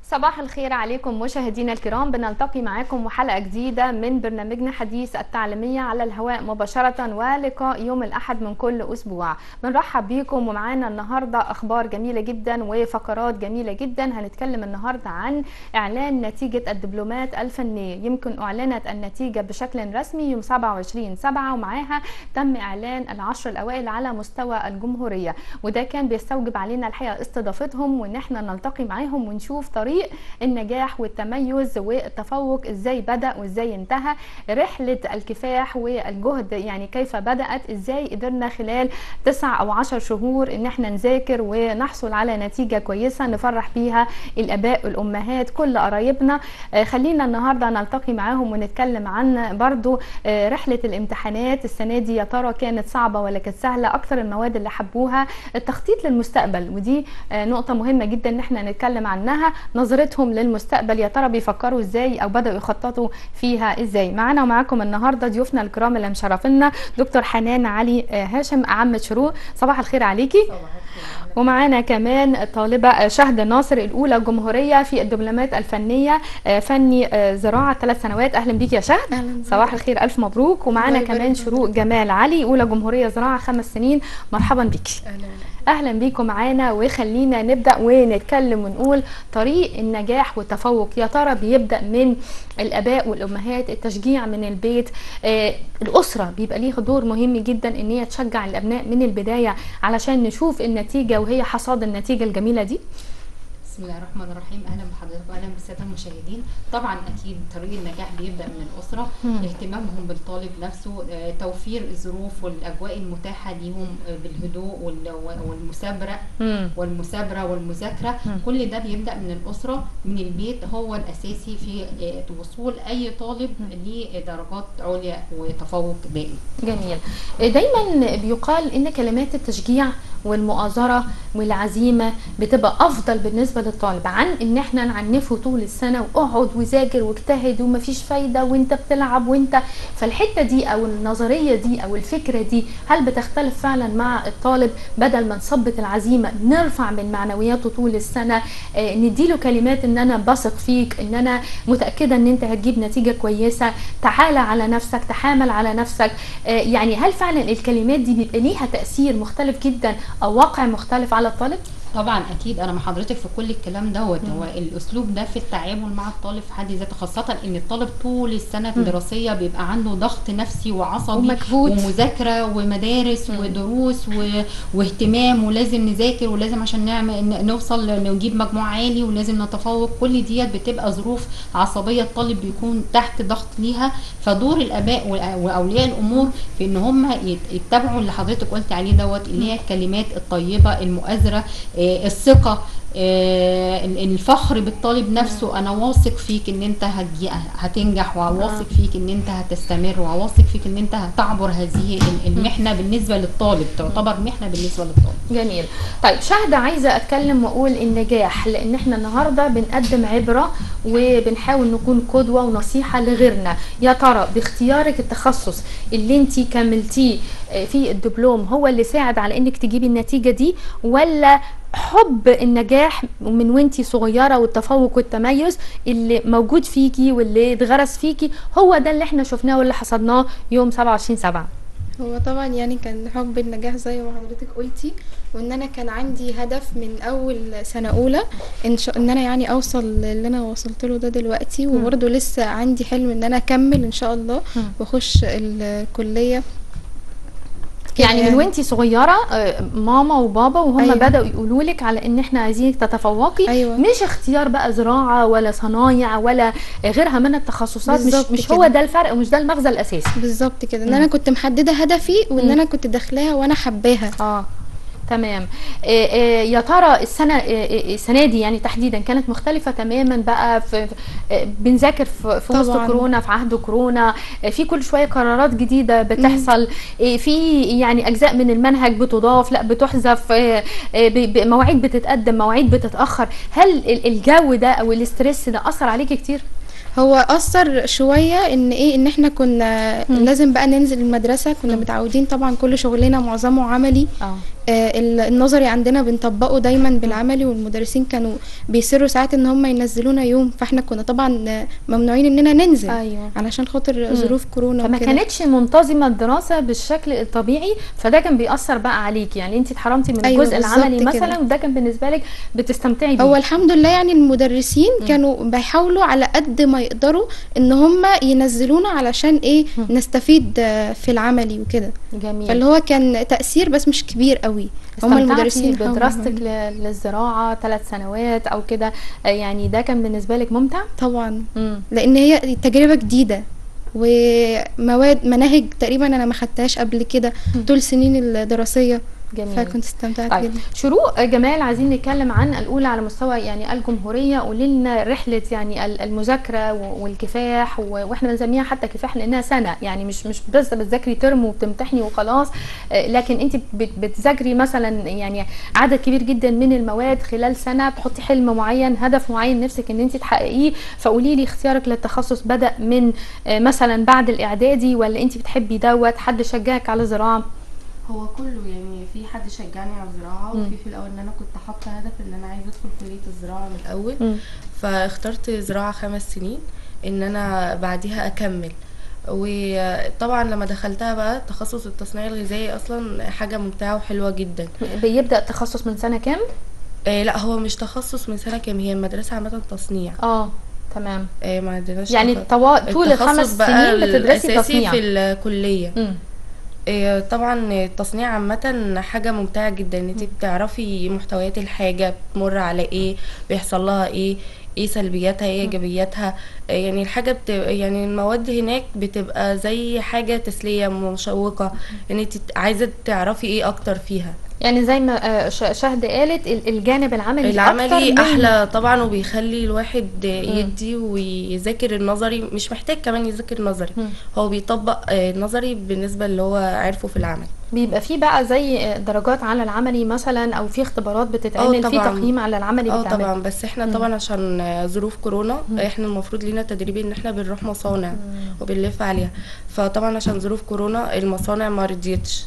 صباح الخير عليكم مشاهدينا الكرام بنلتقي معاكم وحلقة جديدة من برنامجنا حديث التعليمية على الهواء مباشرة ولقاء يوم الأحد من كل أسبوع بنرحب بيكم ومعانا النهاردة أخبار جميلة جدا وفقرات جميلة جدا هنتكلم النهاردة عن إعلان نتيجة الدبلومات الفنية يمكن أعلنت النتيجة بشكل رسمي يوم 27 7 ومعاها تم إعلان العشر الأوائل على مستوى الجمهورية وده كان بيستوجب علينا الحقيقة استضافتهم وإن احنا نلتقي معاهم ونشوف طريق النجاح والتميز والتفوق ازاي بدا وازاي انتهى رحله الكفاح والجهد يعني كيف بدات ازاي قدرنا خلال تسع او عشر شهور ان احنا نذاكر ونحصل على نتيجه كويسه نفرح بيها الاباء والامهات كل قرايبنا آه، خلينا النهارده نلتقي معاهم ونتكلم عن برضو آه، رحله الامتحانات السنه دي يا ترى كانت صعبه ولا كانت سهله اكتر المواد اللي حبوها التخطيط للمستقبل ودي آه، نقطه مهمه جدا ان احنا نتكلم عنها نظرتهم للمستقبل يا ترى بيفكروا ازاي او بداوا يخططوا فيها ازاي معانا ومعاكم النهارده ضيوفنا الكرام اللي مشرفينا دكتور حنان علي آه، هاشم اعم شروق صباح الخير عليكي ومعانا كمان الطالبة شهد ناصر الأولى جمهورية في الدبلومات الفنية آه، فني آه، زراعة ثلاث سنوات أهلا بيك يا شهد أهلاً بيك. صباح الخير ألف مبروك ومعانا الله يبارك كمان فيك. شروق جمال علي أولى جمهورية زراعة خمس سنين مرحبا بيكي اهلا بيكم معانا وخلينا نبدا ونتكلم ونقول طريق النجاح والتفوق يا ترى بيبدا من الاباء والامهات التشجيع من البيت آه الاسره بيبقى ليها دور مهم جدا ان هي تشجع الابناء من البدايه علشان نشوف النتيجه وهي حصاد النتيجه الجميله دي بسم الله الرحمن الرحيم اهلا بحضرتك واهلا بالساده المشاهدين طبعا اكيد طريق النجاح بيبدا من الاسره مم. اهتمامهم بالطالب نفسه آه، توفير الظروف والاجواء المتاحه ليهم آه، بالهدوء وال- والمثابره مم. والمثابره والمذاكره مم. كل ده بيبدا من الاسره من البيت هو الاساسي في آه، وصول اي طالب لدرجات عليا وتفوق دائم جميل دايما بيقال ان كلمات التشجيع والمؤازره والعزيمه بتبقى افضل بالنسبه للطالب عن ان احنا نعنفه طول السنه واقعد وذاكر واجتهد ومفيش فايده وانت بتلعب وانت فالحته دي او النظريه دي او الفكره دي هل بتختلف فعلا مع الطالب بدل ما نثبت العزيمه نرفع من معنوياته طول السنه آه، نديله كلمات ان انا بثق فيك ان انا متاكده ان انت هتجيب نتيجه كويسه تعالى على نفسك تحامل على نفسك آه، يعني هل فعلا الكلمات دي بيبقى ليها تاثير مختلف جدا او واقع مختلف على الطالب طبعا اكيد انا مع حضرتك في كل الكلام دوت هو الاسلوب ده في التعامل مع الطالب في حد ذاته خاصه ان الطالب طول السنه الدراسيه بيبقى عنده ضغط نفسي وعصبي ومكبوت. ومذاكره ومدارس ودروس و... واهتمام ولازم نذاكر ولازم عشان نعمل ن- نوصل نجيب مجموع عالي ولازم نتفوق كل ديت بتبقى ظروف عصبيه الطالب بيكون تحت ضغط ليها فدور الاباء وأ- واولياء الامور في ان هم يت- يتبعوا اللي حضرتك قلت عليه دوت اللي هي الكلمات الطيبه المؤازره آه، الثقه آه، ال- الفخر بالطالب نفسه انا واثق فيك ان انت هتجي هتنجح وواثق فيك ان انت هتستمر وواثق فيك ان انت هتعبر هذه ال- المحنه بالنسبه للطالب تعتبر محنه بالنسبه للطالب جميل طيب شهد عايزه اتكلم واقول النجاح لان احنا النهارده بنقدم عبره وبنحاول نكون قدوه ونصيحه لغيرنا يا ترى باختيارك التخصص اللي انت كملتيه آه، في الدبلوم هو اللي ساعد على انك تجيبي النتيجه دي ولا حب النجاح من وانتي صغيره والتفوق والتميز اللي موجود فيكي واللي اتغرس فيكي هو ده اللي احنا شفناه واللي حصدناه يوم 27 7 هو طبعا يعني كان حب النجاح زي ما حضرتك قلتي وان انا كان عندي هدف من اول سنه اولى ان شاء ان انا يعني اوصل للي انا وصلت له ده دلوقتي وبرضه لسه عندي حلم ان انا اكمل ان شاء الله مم. واخش الكليه كده يعني من وانتي صغيره آه، ماما وبابا وهم أيوة. بداوا يقولوا لك على ان احنا عايزينك تتفوقي أيوة. مش اختيار بقى زراعه ولا صنايع ولا غيرها من التخصصات مش بالظبط مش كده. هو ده الفرق ومش ده المغزى الاساسي بالظبط كده ان انا كنت محدده هدفي وان مم. انا كنت داخلاها وانا حباها اه تمام آه، آه، يا ترى السنه آه، آه، السنه دي يعني تحديدا كانت مختلفه تماما بقى في في- آه، بنذاكر في في وسط طبعاً. كورونا في عهد كورونا آه، في كل شويه قرارات جديده بتحصل آه، في يعني اجزاء من المنهج بتضاف لا بتحذف آه، آه، ب- ب- مواعيد بتتقدم مواعيد بتتاخر هل ال- الجو ده او الاسترس ده اثر عليكي كتير هو اثر شويه ان ايه ان احنا كنا مم. لازم بقى ننزل المدرسه كنا متعودين طبعا كل شغلنا معظمه عملي اه آه، ال- النظري عندنا بنطبقه دايما بالعملي والمدرسين كانوا بيصروا ساعات ان هم ينزلونا يوم فاحنا كنا طبعا آه، ممنوعين اننا ننزل ايوه علشان خاطر ظروف كورونا فما وكده. كانتش منتظمه الدراسه بالشكل الطبيعي فده كان بيأثر بقى عليك يعني انت اتحرمتي من أيوة، الجزء بالظبط العملي كده. مثلا وده كان بالنسبه لك بتستمتعي بيه هو الحمد لله يعني المدرسين كانوا بيحاولوا على قد ما يقدروا ان هم ينزلونا علشان ايه نستفيد آه، في العملي وكده جميل فاللي هو كان تأثير بس مش كبير قوي هم استمتعتي المدرسين حاولوا بدراستك يعملوا. ل- للزراعه ثلاث سنوات او كده آه، يعني ده كان بالنسبه لك ممتع طبعا مم. لان هي تجربة جديدة ومواد مناهج تقريبا انا ما خدتهاش قبل كده طول سنين الدراسية جميل فكنت استمتعت طيب جدا شروق جمال عايزين نتكلم عن الاولى على مستوى يعني الجمهوريه قولي لنا رحله يعني ال- المذاكره و- والكفاح و- واحنا بنسميها حتى كفاح لانها سنه يعني مش مش بس بتذاكري ترم وبتمتحني وخلاص آه، لكن انت بت- بتذاكري مثلا يعني عدد كبير جدا من المواد خلال سنه بتحطي حلم معين هدف معين نفسك ان انت تحققيه فقولي لي اختيارك للتخصص بدا من آه، مثلا بعد الاعدادي ولا انت بتحبي دوت حد شجعك على زراعه هو كله يعني في حد شجعني على الزراعه مم. وفي في الاول ان انا كنت حاطه هدف ان انا عايزه ادخل كليه الزراعه من الاول مم. فاخترت زراعه خمس سنين ان انا بعديها اكمل وطبعا لما دخلتها بقى تخصص التصنيع الغذائي اصلا حاجه ممتعه وحلوه جدا بيبدا التخصص من سنه كام آه لا هو مش تخصص من سنه كام هي المدرسه عامه تصنيع اه تمام آه ما عندناش يعني تخ- طوا... طول التخصص الخمس بقى سنين بتدرسي الأساسي تصنيع في الكليه مم. إيه، طبعا التصنيع عامة حاجة ممتعة جدا ان انت بتعرفي محتويات الحاجة بتمر على ايه بيحصل لها ايه ايه سلبياتها ايه ايجابياتها إيه، يعني الحاجة بت... يعني المواد هناك بتبقى زي حاجة تسلية مشوقة ان انت عايزة تعرفي ايه اكتر فيها يعني زي ما آه، ش- شهد قالت ال- الجانب العملي أكتر العملي من- احلى طبعا وبيخلي الواحد يدي ويذاكر النظري مش محتاج كمان يذاكر نظري مم. هو بيطبق آه، النظري بالنسبة اللي هو عارفه في العمل بيبقى في بقى زي آه، درجات على العملي مثلا او في اختبارات بتتعمل في طبعاً. تقييم على العملي اه بيتعمل طبعا بس احنا طبعا عشان آه، ظروف كورونا احنا المفروض لينا تدريب ان احنا بنروح مصانع وبنلف عليها فطبعا عشان ظروف كورونا المصانع ما رضيتش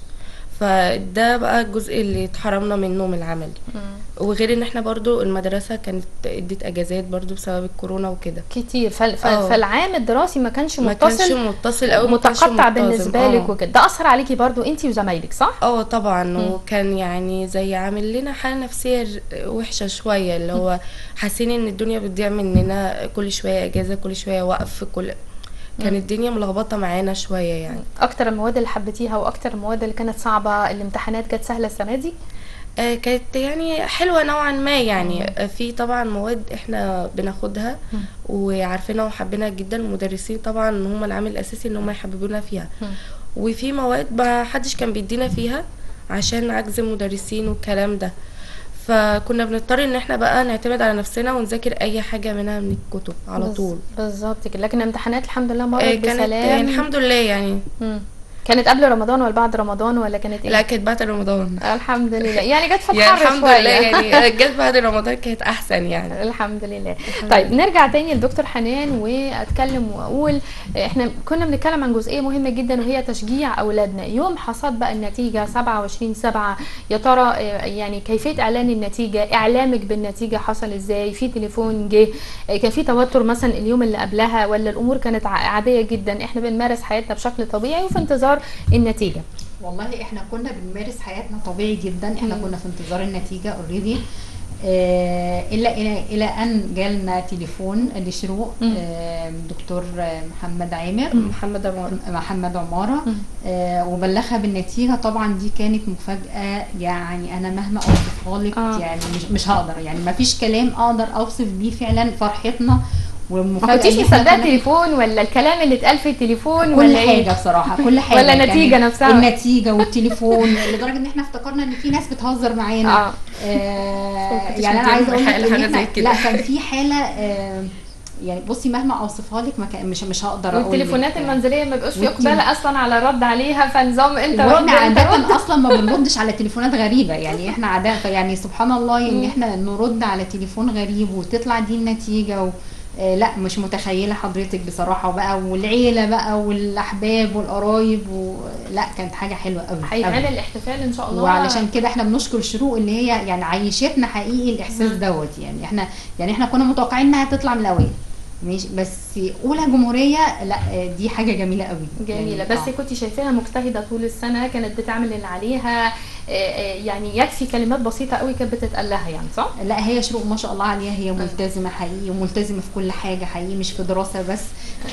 فده بقى الجزء اللي اتحرمنا منه من العمل وغير ان احنا برضو المدرسة كانت ادت اجازات برضو بسبب الكورونا وكده كتير فال... فال... آه. فالعام الدراسي ما كانش ما كانش متصل متصل او متقطع بالنسبه لك وكده ده اثر عليكي برضو انت وزمايلك صح اه طبعا وكان يعني زي عامل لنا حاله نفسيه ر- وحشه شويه اللي هو حاسين ان الدنيا بتضيع مننا كل شويه اجازه كل شويه وقف كل كان الدنيا ملخبطه معانا شويه يعني اكتر المواد اللي حبيتيها واكتر المواد اللي كانت صعبه الامتحانات كانت سهله السنه دي آه كانت يعني حلوه نوعا ما يعني آه في طبعا مواد احنا بناخدها وعارفينها وحابينها جدا المدرسين طبعا هم العامل الاساسي ان هم يحببونا فيها وفي مواد ما حدش كان بيدينا فيها عشان عجز المدرسين والكلام ده فكنا بنضطر ان احنا بقى نعتمد على نفسنا ونذاكر اي حاجه منها من الكتب على بز- طول بالظبط كده لكن الامتحانات الحمد لله مرت آه كانت بسلام يعني الحمد لله يعني مم. كانت قبل رمضان ولا بعد رمضان ولا كانت ايه لا كانت بعد رمضان الحمد لله يعني جت في يعني الحر الحمد شويه لله يعني جت بعد رمضان كانت احسن يعني الحمد لله طيب نرجع تاني لدكتور حنان واتكلم واقول احنا كنا بنتكلم عن جزئيه مهمه جدا وهي تشجيع اولادنا يوم حصاد بقى النتيجه 27 7 يا ترى آه، يعني كيفيه اعلان النتيجه اعلامك بالنتيجه حصل ازاي في تليفون جه آه، كان في توتر مثلا اليوم اللي قبلها ولا الامور كانت ع- عاديه جدا احنا بنمارس حياتنا بشكل طبيعي وفي انتظار النتيجه والله احنا كنا بنمارس حياتنا طبيعي جدا احنا كنا في انتظار النتيجه اوريدي آه الا الى الى ان جالنا تليفون لشروق مم. آه دكتور آه، محمد عامر محمد عمر محمد عماره آه وبلغها بالنتيجه طبعا دي كانت مفاجاه يعني انا مهما اوصفها لك آه. يعني مش مش هقدر يعني ما فيش كلام اقدر اوصف بيه فعلا فرحتنا ما والمفاجاه كنتيش اللي احنا مصدقه كنا- التليفون ولا الكلام اللي اتقال في التليفون كل ولا إيه؟ حاجه بصراحه كل حاجه ولا كانت النتيجة نفسها؟ النتيجه والتليفون لدرجه ان احنا افتكرنا ان في ناس بتهزر معانا اه آه كنتش يعني انا مدير عايزه اقول لك حاجة- ان حاجة احنا زي كده. لا كان في حاله آه يعني بصي مهما اوصفها لك ما كان مش مش هقدر اقول والتليفونات لك. المنزليه ما بيبقاش في والتل- اقبال اصلا على الرد عليها فنظام انت رد واحنا انت رد عاده اصلا ما بنردش على تليفونات غريبه يعني احنا عاده يعني سبحان الله ان احنا نرد على تليفون غريب وتطلع دي النتيجه و آه لا مش متخيله حضرتك بصراحه وبقى والعيله بقى والاحباب والقرايب و... لا كانت حاجه حلوه قوي قوي. هيتعمل احتفال ان شاء الله وعلشان كده احنا بنشكر الشروق اللي هي يعني عيشتنا حقيقي الاحساس دوت يعني احنا يعني احنا كنا متوقعين انها تطلع من الاوائل ماشي بس اولى جمهوريه لا آه، دي حاجه جميله قوي جميله يعني بس آه. كنت شايفاها مجتهده طول السنه كانت بتعمل اللي عليها آه، آه، يعني يكفي كلمات بسيطه قوي كانت بتتقال لها يعني صح لا هي شروق ما شاء الله عليها هي ملتزمه حقيقي وملتزمه في كل حاجه حقيقي مش في دراسه بس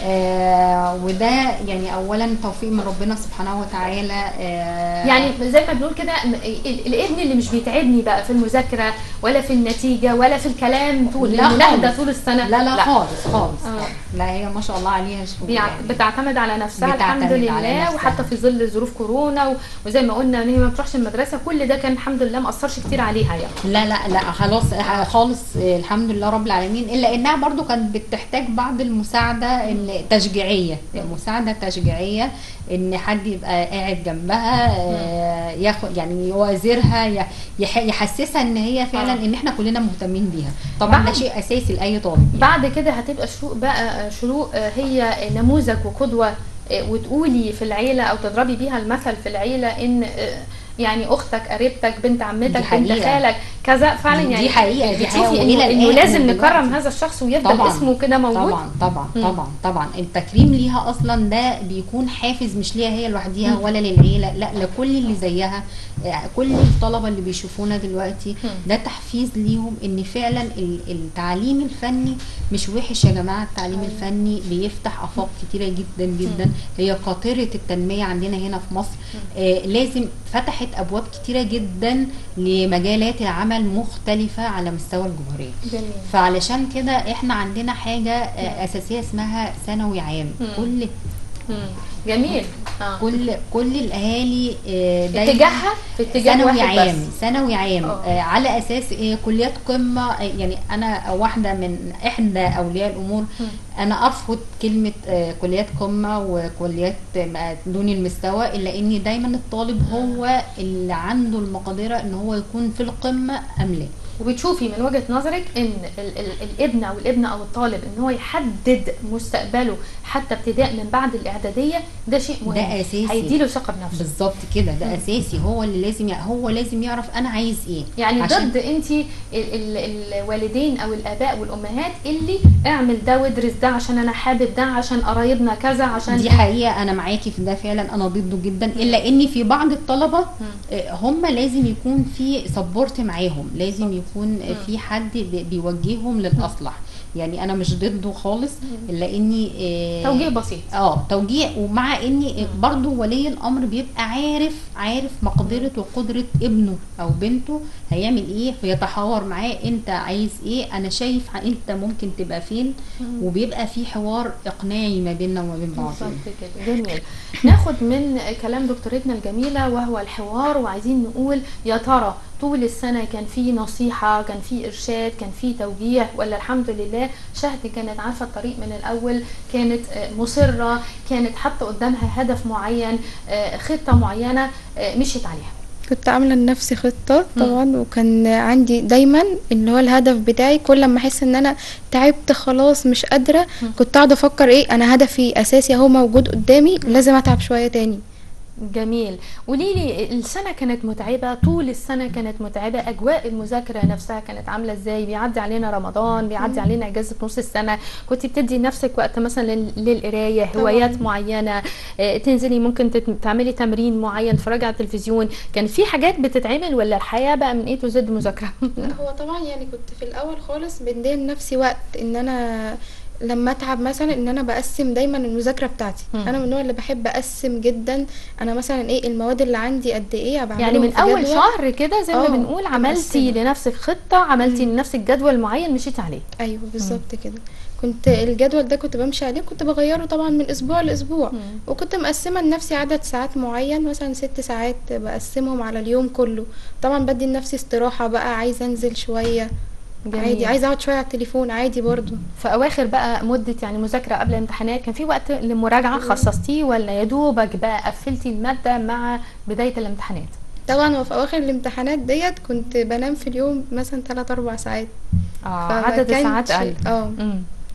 آه وده يعني اولا توفيق من ربنا سبحانه وتعالى آه يعني زي ما بنقول كده م- ال- الابن اللي مش بيتعبني بقى في المذاكره ولا في النتيجه ولا في الكلام طول لا المناهده خالص. طول السنه لا لا, خالص خالص آه. خالص. لا هي ما شاء الله عليها شروق بيع- يعني. بتعتمد على نفسها بتعتمد الحمد على لله نفسها. وحتى في ظل ظروف كورونا و- وزي ما قلنا ان هي ما بتروحش المدرسه كل ده كان الحمد لله ما اثرش كتير عليها يعني لا لا لا خلاص آه، خالص آه، الحمد لله رب العالمين الا انها برضو كانت بتحتاج بعض المساعده التشجيعيه مساعده تشجيعيه ان حد يبقى قاعد جنبها آه، ياخد يعني يوازرها ي- يح- يحسسها ان هي فعلا آه. ان احنا كلنا مهتمين بيها طبعا ده بعد- شيء اساسي لاي طالب يعني. بعد كده هتبقى شروق بقى آه، شروق آه، هي نموذج وقدوه آه، وتقولي في العيله او تضربي بيها المثل في العيله ان آه، يعني اختك قريبتك بنت عمتك بنت حقيقة. خالك كذا فعلا دي يعني حقيقة، دي حقيقة، بتشوفي وإلى انه, إنه الآن لازم من نكرم دلوقتي. هذا الشخص ويفضل اسمه كده موجود طبعا طبعا مم. طبعا طبعا التكريم ليها اصلا ده بيكون حافز مش ليها هي لوحديها ولا للعيله لا لكل اللي زيها آه، كل الطلبه اللي بيشوفونا دلوقتي مم. ده تحفيز ليهم ان فعلا ال- التعليم الفني مش وحش يا جماعه التعليم أيوة. الفني بيفتح افاق كتيره جدا جدا هي قاطره التنميه عندنا هنا في مصر آه لازم فتحت ابواب كتيره جدا لمجالات العمل مختلفه على مستوى الجمهوريه جميل فعلشان كده احنا عندنا حاجه آه، اساسيه اسمها ثانوي عام مم. كل مم. جميل اه كل كل الاهالي آه، دايما اتجاهها في اتجاه ثانوي واحد عام بس ثانوي عام آه. آه على اساس آه كليات قمه آه يعني انا واحده من احدى اولياء الامور مم. انا ارفض كلمه آه كليات قمه وكليات آه، دون المستوى الا ان دايما الطالب هو اللي عنده المقدره ان هو يكون في القمه ام لا وبتشوفي من وجهه نظرك ان ال ال الابن او الابنه او الطالب ان هو يحدد مستقبله حتى ابتداء من بعد الاعداديه ده شيء مهم ده أساسي. هيديله ثقه بنفسه بالظبط كده ده اساسي هو اللي لازم يع- هو لازم يعرف انا عايز ايه يعني عشان- ضد انت ال ال الوالدين او الاباء والامهات اللي اعمل ده وادرس ده عشان انا حابب ده عشان قرايبنا كذا عشان دي حقيقه انا معاكي في ده فعلا انا ضده جدا الا ان في بعض الطلبه آه، هم لازم يكون في سبورت معاهم لازم يكون آه، في حد بي- بيوجههم للاصلح يعني انا مش ضده خالص الا اني آه، توجيه بسيط اه توجيه ومع ان برضه ولي الامر بيبقى عارف عارف مقدره وقدره ابنه او بنته هيعمل ايه فيتحاور معاه انت عايز ايه انا شايف انت ممكن تبقى فين وبيبقى في حوار اقناعي ما بيننا وما بين بعض بالظبط كده جميل ناخد من كلام دكتورتنا الجميله وهو الحوار وعايزين نقول يا ترى طول السنه كان في نصيحه كان في ارشاد كان في توجيه ولا الحمد لله شهد كانت عارفه الطريق من الاول كانت آه، مصره كانت حاطه قدامها هدف معين آه، خطه معينه آه، مشيت عليها كنت عامله لنفسي خطه طبعا وكان عندي دايما اللي هو الهدف بتاعي كل ما احس ان انا تعبت خلاص مش قادره كنت قاعده افكر ايه انا هدفي اساسي اهو موجود قدامي لازم اتعب شويه تاني جميل قولي لي السنه كانت متعبه طول السنه كانت متعبه اجواء المذاكره نفسها كانت عامله ازاي بيعدي علينا رمضان بيعدي علينا اجازه نص السنه كنت بتدي لنفسك وقت مثلا لل- للقرايه هوايات معينه آه، تنزلي ممكن تت- تعملي تمرين معين تتفرجي على التلفزيون كان في حاجات بتتعمل ولا الحياه بقى من ايه تو زد مذاكره لا هو طبعا يعني كنت في الاول خالص بدي لنفسي وقت ان انا لما اتعب مثلا ان انا بقسم دايما المذاكره بتاعتي مم. انا من النوع اللي بحب اقسم جدا انا مثلا ايه المواد اللي عندي قد ايه بعملهم يعني من في اول جدول. شهر كده زي ما آه، بنقول عملتي مقسمة. لنفسك خطه عملتي لنفسك جدول معين مشيتي عليه ايوه بالظبط كده كنت الجدول ده كنت بمشي عليه كنت بغيره طبعا من اسبوع لاسبوع مم. وكنت مقسمه لنفسي عدد ساعات معين مثلا ست ساعات بقسمهم على اليوم كله طبعا بدي لنفسي استراحه بقى عايزه انزل شويه جميل. عادي عايزه اقعد شويه على التليفون عادي برضو في اواخر بقى مده يعني مذاكره قبل الامتحانات كان في وقت للمراجعه خصصتيه ولا يا دوبك بقى قفلتي الماده مع بدايه الامتحانات طبعا وفي اواخر الامتحانات ديت كنت بنام في اليوم مثلا 3 4 ساعات اه فما عدد كانش- الساعات قل اه امم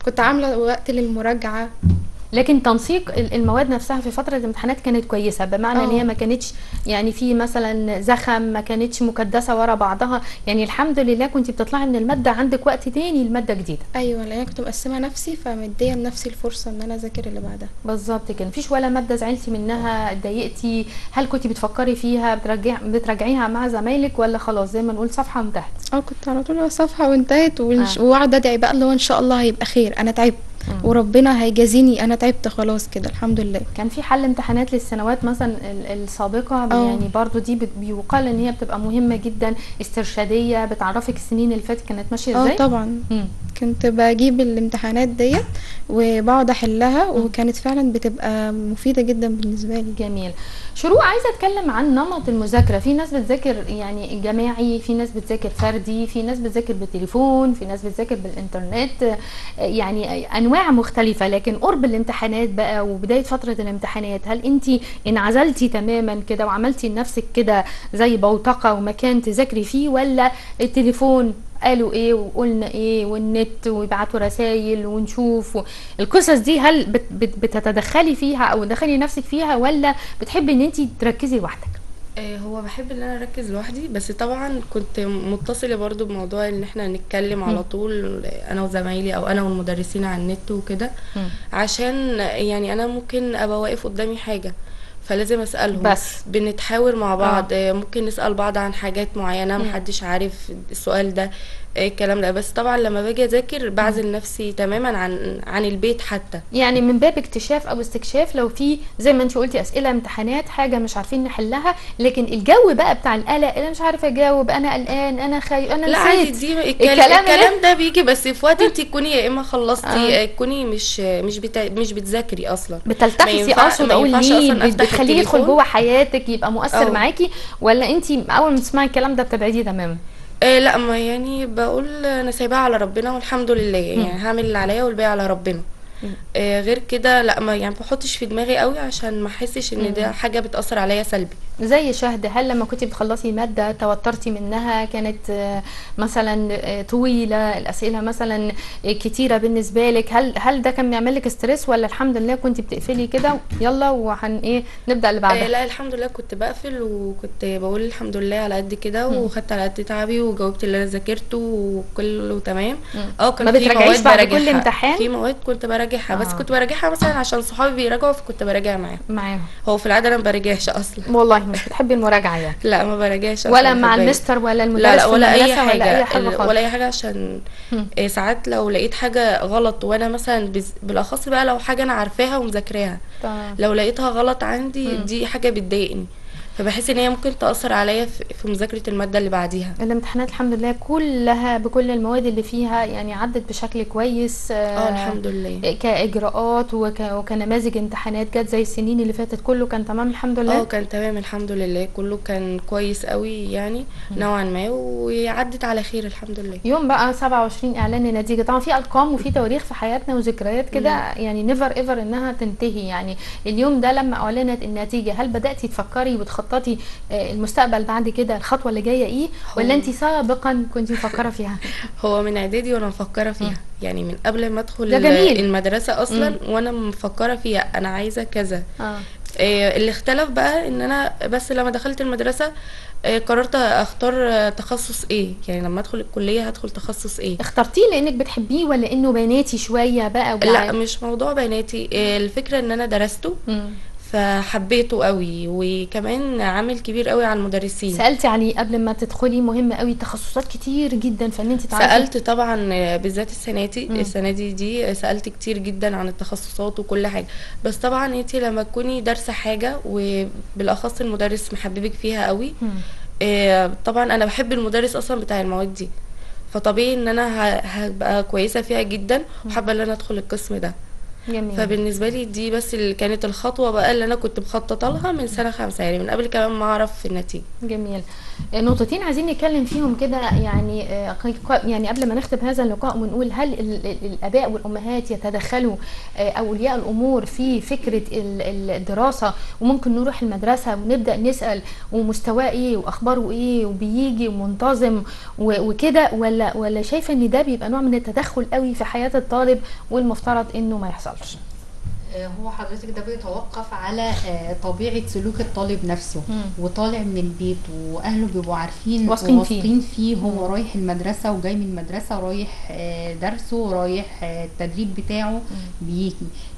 كنت عامله وقت للمراجعه لكن تنسيق ال- المواد نفسها في فتره الامتحانات كانت كويسه بمعنى ان اه. هي ما كانتش يعني في مثلا زخم ما كانتش مكدسه ورا بعضها يعني الحمد لله كنت بتطلعي من الماده عندك وقت تاني لماده جديده ايوه لان انا كنت مقسمه نفسي فمديه لنفسي الفرصه ان انا اذاكر اللي بعدها بالظبط كده مفيش ولا ماده زعلتي منها اتضايقتي هل كنت بتفكري فيها بترجع بتراجعيها مع زمايلك ولا خلاص زي ما نقول صفحه وانتهت اه كنت على طول صفحه وانتهت والش- آه. واقعد ادعي بقى اللي هو ان شاء الله هيبقى خير انا تعبت وربنا هيجازيني انا تعبت خلاص كده الحمد لله كان في حل امتحانات للسنوات مثلا ال- السابقه اه. يعني برضو دي بت- بيقال ان هي بتبقى مهمه جدا استرشاديه بتعرفك السنين اللي فاتت كانت ماشيه اه ازاي طبعا مم. كنت بجيب الامتحانات ديت وبقعد احلها وكانت فعلا بتبقى مفيده جدا بالنسبه لي جميل شروق عايزه اتكلم عن نمط المذاكره في ناس بتذاكر يعني جماعي في ناس بتذاكر فردي في ناس بتذاكر بالتليفون في ناس بتذاكر بالانترنت آه، يعني انواع مختلفه لكن قرب الامتحانات بقى وبدايه فتره الامتحانات هل انت انعزلتي تماما كده وعملتي لنفسك كده زي بوتقه ومكان تذاكري فيه ولا التليفون قالوا ايه وقلنا ايه والنت ويبعتوا رسائل ونشوف و... القصص دي هل بت... بت... بتتدخلي فيها او تدخلي نفسك فيها ولا بتحبي ان انت تركزي لوحدك آه، هو بحب ان انا اركز لوحدي بس طبعا كنت متصله برضو بموضوع ان احنا نتكلم على طول انا وزمايلي او انا والمدرسين على النت وكده عشان يعني انا ممكن ابقى واقف قدامي حاجه فلازم اسالهم بس. بنتحاور مع بعض آه. ممكن نسال بعض عن حاجات معينه محدش عارف السؤال ده آه، الكلام ده بس طبعا لما باجي اذاكر بعزل نفسي تماما عن عن البيت حتى يعني من باب اكتشاف او استكشاف لو في زي ما انت قلتي اسئله امتحانات حاجه مش عارفين نحلها لكن الجو بقى بتاع القلق انا مش عارفه اجاوب انا قلقان انا خايف انا لا عادي نسيت دي الكلام, الكلام الكلام ده ده بيجي بس في وقت انت تكوني يا اما خلصتي آه. آه. تكوني مش مش بتا... مش بتذاكري اصلا ما بتلتحسي ينفع- اقصد ما اقول ينفعش ليه أصلاً بت- أفتح بتخليه يدخل التليفون. جوه حياتك يبقى مؤثر أه. معاكي ولا انت اول ما تسمعي الكلام ده بتبعديه تماما آه لا ما يعني بقول انا سايباها على ربنا والحمد لله يعني هعمل اللي عليا والباقي على ربنا آه غير كده لا ما يعني بحطش في دماغي قوي عشان ما احسش ان ده حاجه بتاثر عليا سلبي زي شهد هل لما كنت بتخلصي مادة توترتي منها كانت آه، مثلا آه، طويلة الأسئلة مثلا آه، كتيرة بالنسبة لك هل هل ده كان بيعمل لك ستريس ولا الحمد لله كنت بتقفلي كده يلا وهن ايه نبدأ اللي آه بعدها لا الحمد لله كنت بقفل وكنت بقول الحمد لله على قد كده وخدت على قد تعبي وجاوبت اللي انا ذاكرته وكله تمام اه كان ما في بتراجعيش مواد بعد كل براجعها. امتحان؟ في مواد كنت براجعها بس آه. كنت براجعها مثلا عشان صحابي بيراجعوا فكنت براجع معاهم معاهم هو في العاده انا ما براجعش اصلا والله مش بتحبي المراجعة يعني لا ما براجعش ولا أصلاً، مع بحبها. المستر ولا المدرس لا لا في ولا اي المدرسة حاجه ولا أي حاجة ال- خالص ولا اي حاجه عشان إيه ساعات لو لقيت حاجه غلط وانا مثلا بز- بالاخص بقى لو حاجه انا عارفاها ومذاكراها طبعاً. لو لقيتها غلط عندي دي حاجه بتضايقني فبحس ان هي ممكن تاثر عليا في في مذاكره الماده اللي بعديها الامتحانات الحمد لله كلها بكل المواد اللي فيها يعني عدت بشكل كويس اه الحمد لله كاجراءات وك... وكنماذج امتحانات جت زي السنين اللي فاتت كله كان تمام الحمد لله اه كان تمام الحمد لله كله كان كويس قوي يعني نوعا ما وعدت على خير الحمد لله يوم بقى 27 اعلان النتيجه طبعا في ارقام وفي تواريخ في حياتنا وذكريات كده يعني نيفر ايفر انها تنتهي يعني اليوم ده لما اعلنت النتيجه هل بداتي تفكري وتخططي آه، المستقبل بعد كده الخطوه اللي جايه ايه ولا انت سابقا كنت مفكره فيها هو من اعدادي وانا مفكره فيها يعني من قبل ما ادخل ده جميل. المدرسه اصلا وانا مفكره فيها انا عايزه كذا اه آه، اللي اختلف بقى ان انا بس لما دخلت المدرسه آه، قررت اختار آه، تخصص ايه يعني لما ادخل الكليه هدخل تخصص ايه اخترتيه لانك بتحبيه ولا انه بناتي شويه بقى لا ولا مش موضوع بناتي آه، الفكره ان انا درسته مم. فحبيته قوي وكمان عامل كبير قوي على المدرسين سالتي عليه قبل ما تدخلي مهم قوي تخصصات كتير جدا فان انت تعرفي سألت طبعا آه، بالذات السنة دي السنة دي دي آه، سألت كتير جدا عن التخصصات وكل حاجة بس طبعا انت لما تكوني دارسة حاجة وبالأخص المدرس محببك فيها قوي مم. آه، طبعا انا بحب المدرس اصلا بتاع المواد دي فطبيعي ان انا ه- هبقى كويسة فيها جدا وحابة ان انا ادخل القسم ده جميل فبالنسبه لي دي بس اللي كانت الخطوه بقى اللي انا كنت مخططه لها من سنه خمسة يعني من قبل كمان ما اعرف النتيجه جميل آه، نقطتين عايزين نتكلم فيهم كده يعني آه، ق- يعني قبل ما نختم هذا اللقاء ونقول هل ال- ال- الاباء والامهات يتدخلوا آه، اولياء الامور في فكره ال- ال- الدراسه وممكن نروح المدرسه ونبدا نسال ومستواه ايه واخباره ايه وبيجي ومنتظم و- وكده ولا ولا شايفه ان ده بيبقى نوع من التدخل قوي في حياه الطالب والمفترض انه ما يحصلش آه، هو حضرتك ده بيتوقف على آه، طبيعة سلوك الطالب نفسه مم. وطالع من البيت واهله بيبقوا عارفين واثقين فيه. واثقين فيه هو رايح المدرسة وجاي من المدرسة رايح آه، درسه رايح آه، التدريب بتاعه بيجي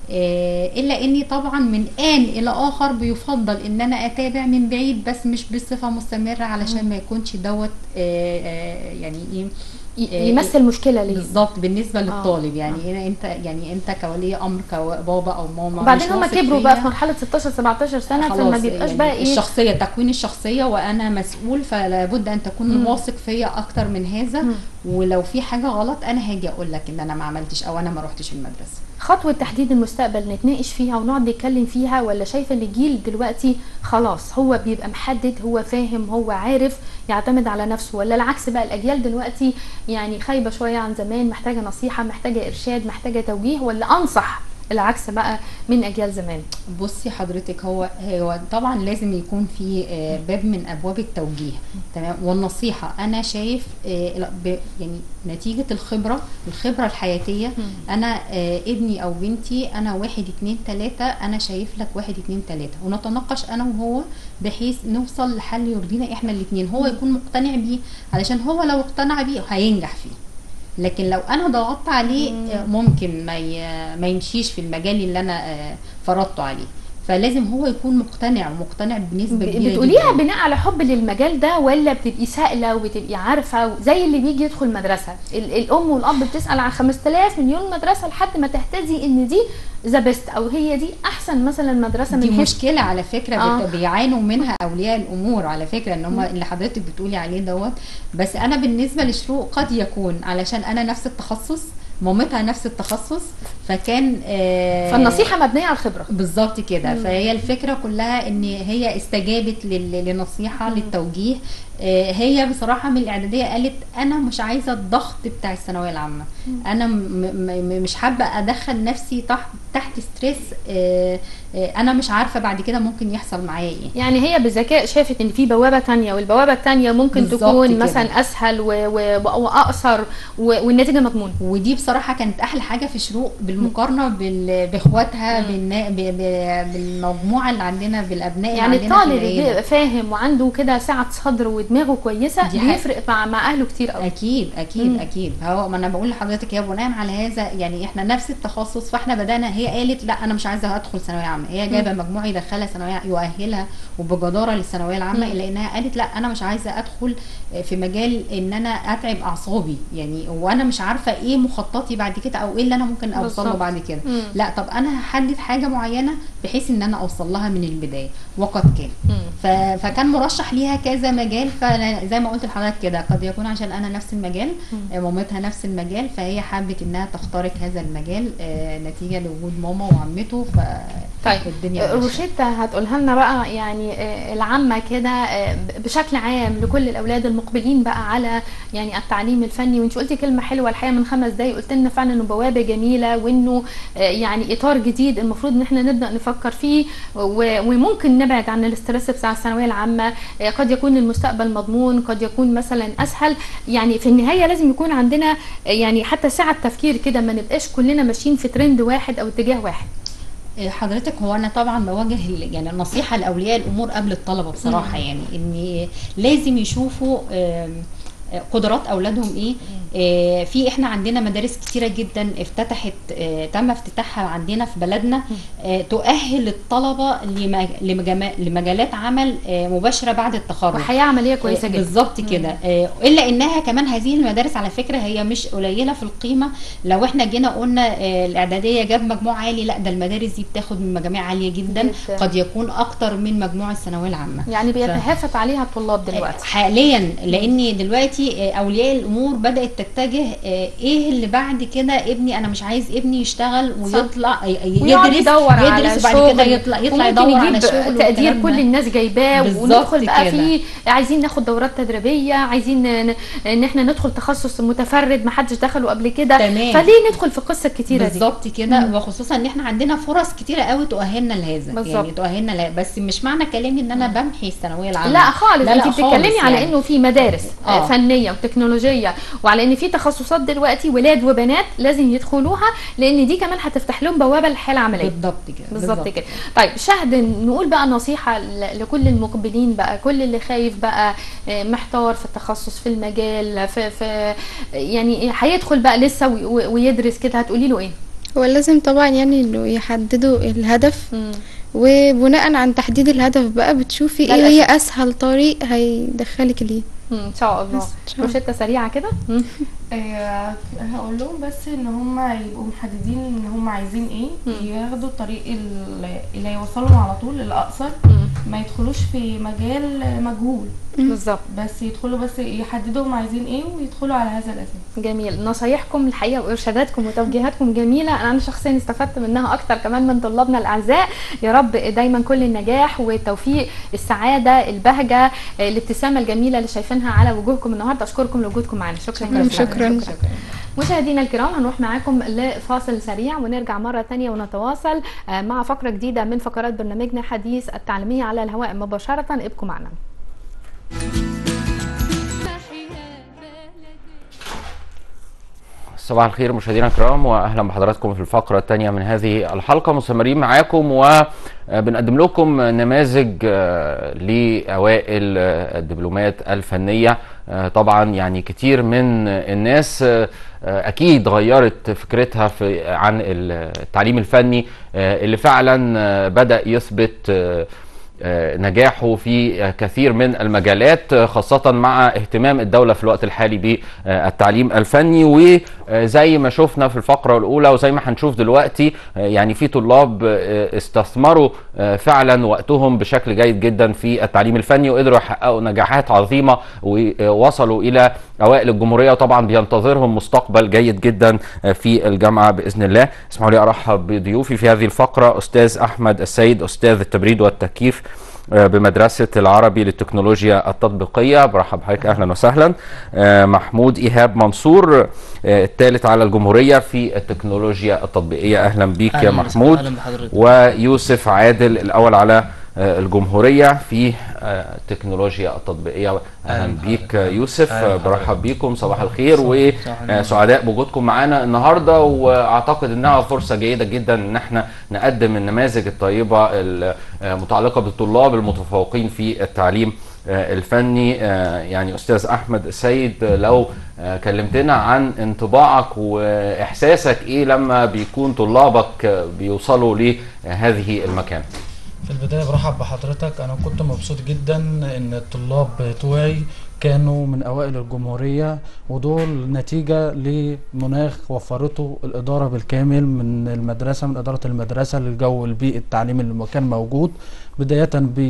آه، الا اني طبعا من ان الى اخر بيفضل ان انا اتابع من بعيد بس مش بصفة مستمرة علشان ما يكونش دوت آه، آه، يعني ايه ي- آه، يمثل مشكله ليه بالظبط بالنسبه للطالب يعني هنا انت يعني انت كولي امر كبابا او ماما وبعدين مش هما واثق كبروا فيا، بقى في مرحله 16 17 سنه فما خلاص بيبقاش يعني بقى ايه الشخصيه تكوين الشخصيه وانا مسؤول فلا بد ان تكون مم. واثق فيا اكتر من هذا مم. ولو في حاجه غلط انا هاجي اقول لك ان انا ما عملتش او انا ما روحتش المدرسه خطوة تحديد المستقبل نتناقش فيها ونقعد نتكلم فيها ولا شايفة ان الجيل دلوقتي خلاص هو بيبقى محدد هو فاهم هو عارف يعتمد على نفسه ولا العكس بقى الاجيال دلوقتي يعني خايبة شوية عن زمان محتاجة نصيحة محتاجة ارشاد محتاجة توجيه ولا انصح العكس بقى من اجيال زمان بصي حضرتك هو هو طبعا لازم يكون في آه، باب من ابواب التوجيه تمام والنصيحه انا شايف آه، لا، ب- يعني نتيجه الخبره الخبره الحياتيه انا آه، ابني او بنتي انا واحد اتنين تلاته انا شايف لك واحد اتنين تلاته ونتناقش انا وهو بحيث نوصل لحل يرضينا احنا الاتنين هو يكون مقتنع بيه علشان هو لو اقتنع بيه هينجح فيه لكن لو انا ضغطت عليه آه، ممكن ما ي- ما يمشيش في المجال اللي انا آه، فرضته عليه فلازم هو يكون مقتنع ومقتنع بنسبه كبيره بتقوليها جداً. بناء على حب للمجال ده ولا بتبقي سائله وبتبقي عارفه زي اللي بيجي يدخل مدرسه ال- الام والاب بتسال عن 5000 مليون مدرسه لحد ما تحتدي ان دي ذا بيست او هي دي احسن مثلا مدرسه دي من حيث مشكله على فكره آه. بت- بيعانوا منها اولياء الامور على فكره ان هم اللي حضرتك بتقولي عليه دوت بس انا بالنسبه لشروق قد يكون علشان انا نفس التخصص مامتها نفس التخصص فكان آه فالنصيحه مبنيه على الخبره بالظبط كده فهي الفكره كلها ان هي استجابت لل- لنصيحه للتوجيه آه، هي بصراحه من الاعداديه قالت انا مش عايزه الضغط بتاع الثانويه العامه انا م- م- م- مش حابه ادخل نفسي تحت تحت ستريس آه، آه، انا مش عارفه بعد كده ممكن يحصل معايا ايه يعني هي بذكاء شافت ان في بوابه تانية والبوابه التانية ممكن بالظبط تكون كده. مثلا اسهل و- و- واقصر و- والنتيجه مضمونه ودي بصراحه كانت احلى حاجه في شروق بالمقارنه بال- باخواتها بالنا- ب- ب- بالمجموعه اللي عندنا بالابناء يعني اللي عندنا في الطالب اللي العيلة. بيبقى فاهم وعنده كده سعه صدر ودماغه كويسه دي حقيقة. بيفرق مع مع اهله كتير قوي اكيد اكيد مم. مم. اكيد هو ما انا بقول لحضرتك هي بناء على هذا يعني احنا نفس التخصص فاحنا بدانا هي قالت لا انا مش عايزه ادخل ثانويه عامه هي جايبه مجموع يدخلها ثانويه يؤهلها وبجداره للثانويه العامه مم. الا انها قالت لا انا مش عايزه ادخل في مجال ان انا اتعب اعصابي يعني وانا مش عارفه ايه مخططي بعد كده او ايه اللي انا ممكن اوصل له بالظبط. بعد كده مم. لا طب انا هحدد حاجه معينه بحيث ان انا اوصل لها من البدايه وقد كان مم. ف- فكان مرشح ليها كذا مجال فزي ما قلت لحضرتك كده قد يكون عشان انا نفس المجال آه، مامتها نفس المجال فهي حبت انها تخترق هذا المجال آه، نتيجه لوجود ماما وعمته ف طيب الدنيا آه، ماشية. روشيتا هتقولها لنا بقى يعني آه، العامة كده آه، ب- بشكل عام لكل الأولاد المقبلين بقى على يعني التعليم الفني وانت قلتي كلمة حلوة الحقيقة من خمس دقايق قلت لنا فعلا انه بوابة جميلة وانه آه، يعني إطار جديد المفروض ان احنا نبدأ نفكر فيه و- وممكن نبعد عن الاسترس بتاع الثانوية العامة آه، قد يكون المستقبل مضمون قد يكون مثلا أسهل يعني في النهاية لازم يكون عندنا آه، يعني حتى سعة تفكير كده ما نبقاش كلنا ماشيين في ترند واحد أو اتجاه واحد آه، حضرتك هو انا طبعا بوجه ال- يعني النصيحه لاولياء الامور قبل الطلبه بصراحه يعني ان لازم يشوفوا آم، آه، قدرات اولادهم ايه آه، في احنا عندنا مدارس كتيره جدا افتتحت آه، تم افتتاحها عندنا في بلدنا آه، تؤهل الطلبه لم- لمجما- لمجالات عمل آه، مباشره بعد التخرج وحياة عملية كويسة آه، جدا بالظبط كده آه، الا انها كمان هذه المدارس على فكره هي مش قليله في القيمه لو احنا جينا قلنا آه، الاعداديه جاب مجموع عالي لا ده المدارس دي بتاخد من مجاميع عاليه جدا, جداً. قد يكون اكتر من مجموع الثانويه العامه يعني بيتهافت عليها الطلاب دلوقتي حاليا لان دلوقتي آه، اولياء الامور بدات تتجه آه، ايه اللي بعد كده ابني انا مش عايز ابني يشتغل ويطلع ي- ي- ويقعد يدرس يدور على يدرس وبعد شغل كده يطلع يطلع وممكن يدور على يجيب شغل تقدير والكلام كل ده. الناس جايباه بالظبط وندخل بقى كده. في عايزين ناخد دورات تدريبيه عايزين ن- ان احنا ندخل تخصص متفرد ما حدش دخله قبل كده تمام. فليه ندخل في القصه الكتيره دي بالظبط كده وخصوصا ان احنا عندنا فرص كتيره قوي تؤهلنا لهذا بالظبط. يعني تؤهلنا له بس مش معنى كلامي ان انا بمحي الثانويه العامه لا خالص لا انت لا بتتكلمي خالص على يعني. انه في مدارس آه. فنيه وتكنولوجيه وعلى ان في تخصصات دلوقتي ولاد وبنات لازم يدخلوها لان دي كمان هتفتح لهم بوابه للحياه العمليه بالظبط كده بالظبط كده طيب شهد نقول بقى نصيحة ل- لكل المقبلين بقى كل اللي خايف بقى آه، محتار في التخصص في المجال في, في يعني هيدخل بقى لسه وي- وي- ويدرس كده هتقولي له ايه هو لازم طبعا يعني انه يحددوا الهدف وبناء عن تحديد الهدف بقى بتشوفي ده ايه هي اسهل طريق هيدخلك ليه مم، ان شاء الله بس إن شاء الله. روشته سريعه كده مم. آه، هقول لهم بس ان هم يبقوا محددين ان هم عايزين ايه ياخدوا الطريق اللي, اللي هيوصلهم على طول الاقصر ما يدخلوش في مجال مجهول بالظبط بس يدخلوا بس يحددوا هم عايزين ايه ويدخلوا على هذا الاساس جميل نصايحكم الحقيقه وارشاداتكم وتوجيهاتكم جميله انا شخصيا استفدت منها اكتر كمان من طلابنا الاعزاء يا رب دايما كل النجاح والتوفيق السعاده البهجه الابتسامه الجميله اللي شايفينها على وجوهكم النهارده اشكركم لوجودكم معنا شكرا شكراً. جزيلا شكراً. مشاهدينا الكرام هنروح معاكم لفاصل سريع ونرجع مرة تانية ونتواصل آه، مع فقرة جديدة من فقرات برنامجنا حديث التعليمية على الهواء مباشرة ابقوا معنا صباح الخير مشاهدينا الكرام واهلا بحضراتكم في الفقره الثانيه من هذه الحلقه مستمرين معاكم وبنقدم لكم نماذج آه، لاوائل آه، الدبلومات الفنيه آه، طبعا يعني كتير من الناس آه، آه، اكيد غيرت فكرتها في عن التعليم الفني آه، اللي فعلا آه، بدا يثبت آه، آه، نجاحه في آه، كثير من المجالات آه، خاصة مع اهتمام الدولة في الوقت الحالي بالتعليم الفني وزي ما شفنا في الفقرة الأولى وزي ما هنشوف دلوقتي آه، يعني في طلاب آه، استثمروا آه، فعلا وقتهم بشكل جيد جدا في التعليم الفني وقدروا يحققوا نجاحات عظيمة ووصلوا إلى أوائل الجمهورية وطبعا بينتظرهم مستقبل جيد جدا آه، في الجامعة بإذن الله اسمحوا لي أرحب بضيوفي في هذه الفقرة أستاذ أحمد السيد أستاذ التبريد والتكييف آه، بمدرسة العربي للتكنولوجيا التطبيقية برحب بحضرتك أهلا وسهلا آه، محمود إيهاب منصور آه، الثالث على الجمهورية في التكنولوجيا التطبيقية أهلا بيك يا أهلاً وسهلاً. محمود أهلاً بحضرتك. ويوسف عادل الأول على آه، الجمهورية في آه، التكنولوجيا التطبيقية أهلا أهلاً بيك بحضرتك. آه، يوسف أهلاً آه، بحضرتك. برحب بيكم صباح الخير صباح النور. وسعداء بوجودكم معانا النهارده واعتقد انها فرصه جيده جدا ان احنا نقدم النماذج الطيبه المتعلقه بالطلاب المتفوقين في التعليم آه، الفني آه، يعني استاذ احمد السيد آه، لو آه، كلمتنا عن انطباعك واحساسك ايه لما بيكون طلابك آه، بيوصلوا لهذه المكان في البداية برحب بحضرتك أنا كنت مبسوط جدا إن الطلاب بتوعي كانوا من أوائل الجمهورية ودول نتيجة لمناخ وفرته الإدارة بالكامل من المدرسة من إدارة المدرسة للجو البيئي التعليمي اللي كان موجود بداية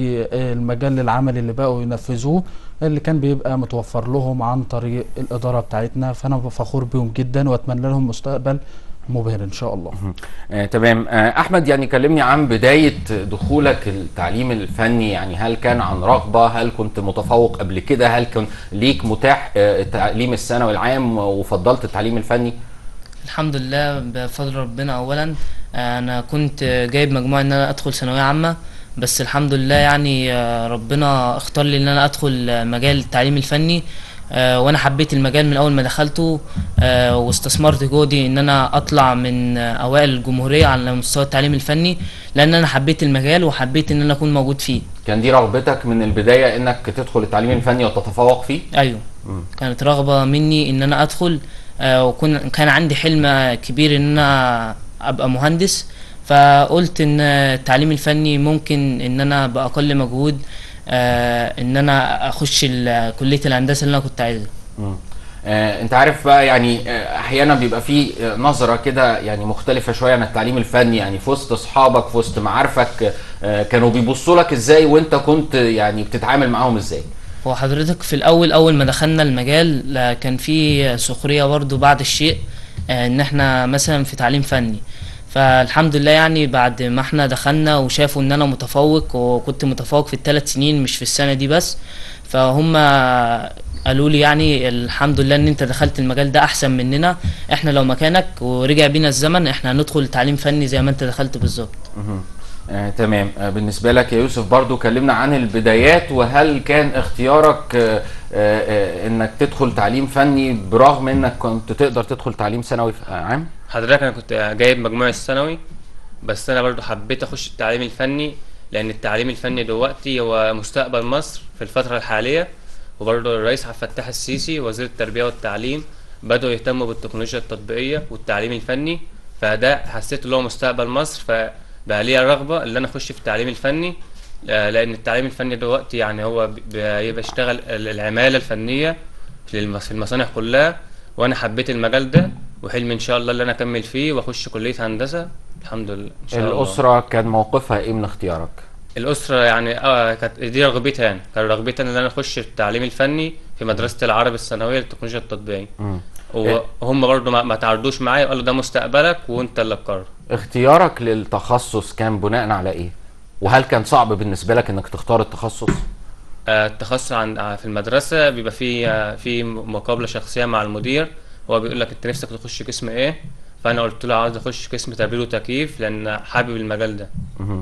بالمجال العملي اللي بقوا ينفذوه اللي كان بيبقى متوفر لهم عن طريق الإدارة بتاعتنا فأنا فخور بيهم جدا وأتمنى لهم مستقبل مبهر إن شاء الله آه، تمام آه، احمد يعني كلمني عن بدايه دخولك التعليم الفني يعني هل كان عن رغبه هل كنت متفوق قبل كده هل كان ليك متاح آه، التعليم الثانوي العام وفضلت التعليم الفني الحمد لله بفضل ربنا اولا آه، انا كنت جايب مجموع ان انا ادخل ثانويه عامه بس الحمد لله يعني آه، ربنا اختار لي ان انا ادخل آه، مجال التعليم الفني آه، وانا حبيت المجال من اول ما دخلته آه، واستثمرت جهدي ان انا اطلع من آه، اوائل الجمهوريه على مستوى التعليم الفني لان انا حبيت المجال وحبيت ان انا اكون موجود فيه كان دي رغبتك من البدايه انك تدخل التعليم الفني وتتفوق فيه ايوه كانت رغبه مني ان انا ادخل آه، وكن كان عندي حلم كبير ان انا ابقى مهندس فقلت ان التعليم الفني ممكن ان انا باقل مجهود آه، ان انا اخش ال- كليه الهندسه اللي انا كنت عايزها مم. آه، انت عارف بقى يعني آه، احيانا بيبقى في آه، نظره كده يعني مختلفه شويه عن التعليم الفني يعني في وسط اصحابك في وسط معارفك آه، كانوا بيبصوا لك ازاي وانت كنت يعني بتتعامل معاهم ازاي هو حضرتك في الاول اول ما دخلنا المجال لا، كان في سخريه برضو بعض الشيء آه، ان احنا مثلا في تعليم فني فالحمد لله يعني بعد ما احنا دخلنا وشافوا ان انا متفوق وكنت متفوق في الثلاث سنين مش في السنه دي بس فهم قالوا لي يعني الحمد لله ان انت دخلت المجال ده احسن مننا احنا لو مكانك ورجع بينا الزمن احنا هندخل تعليم فني زي ما انت دخلت بالظبط مهم. آه تمام آه بالنسبة لك يا يوسف برضو كلمنا عن البدايات وهل كان اختيارك آه آه آه انك تدخل تعليم فني برغم انك كنت تقدر تدخل تعليم ثانوي في- آه، عام؟ حضرتك انا كنت جايب مجموع الثانوي بس انا برضو حبيت اخش التعليم الفني لان التعليم الفني دلوقتي هو مستقبل مصر في الفترة الحالية وبرضو الرئيس عبد الفتاح السيسي وزير التربية والتعليم بدأوا يهتموا بالتكنولوجيا التطبيقية والتعليم الفني فده حسيت اللي هو مستقبل مصر فبقى ليا رغبة اللي انا اخش في التعليم الفني آه، لان التعليم الفني دلوقتي يعني هو بي- بيبقى يشتغل العمالة الفنية في المص- في المصانع كلها وانا حبيت المجال ده وحلمي ان شاء الله اللي انا اكمل فيه واخش كليه هندسه الحمد لله ان شاء الله الأسرة كان موقفها ايه من اختيارك؟ الاسره يعني اه كانت دي رغبتها يعني كان رغبتها ان انا اخش التعليم الفني في مدرسه العربي الثانويه للتكنولوجيا التطبيقيه مم. وهم برضو ما, ما تعرضوش معايا وقالوا ده مستقبلك وانت اللي تقرر اختيارك للتخصص كان بناء على ايه؟ وهل كان صعب بالنسبة لك انك تختار التخصص؟ آه، التخصص عن آه، في المدرسة بيبقى في آه، في مقابلة شخصية مع المدير هو بيقول لك انت نفسك تخش قسم ايه فانا قلت له عاوز اخش قسم تبريد وتكييف لان حابب المجال ده مهم.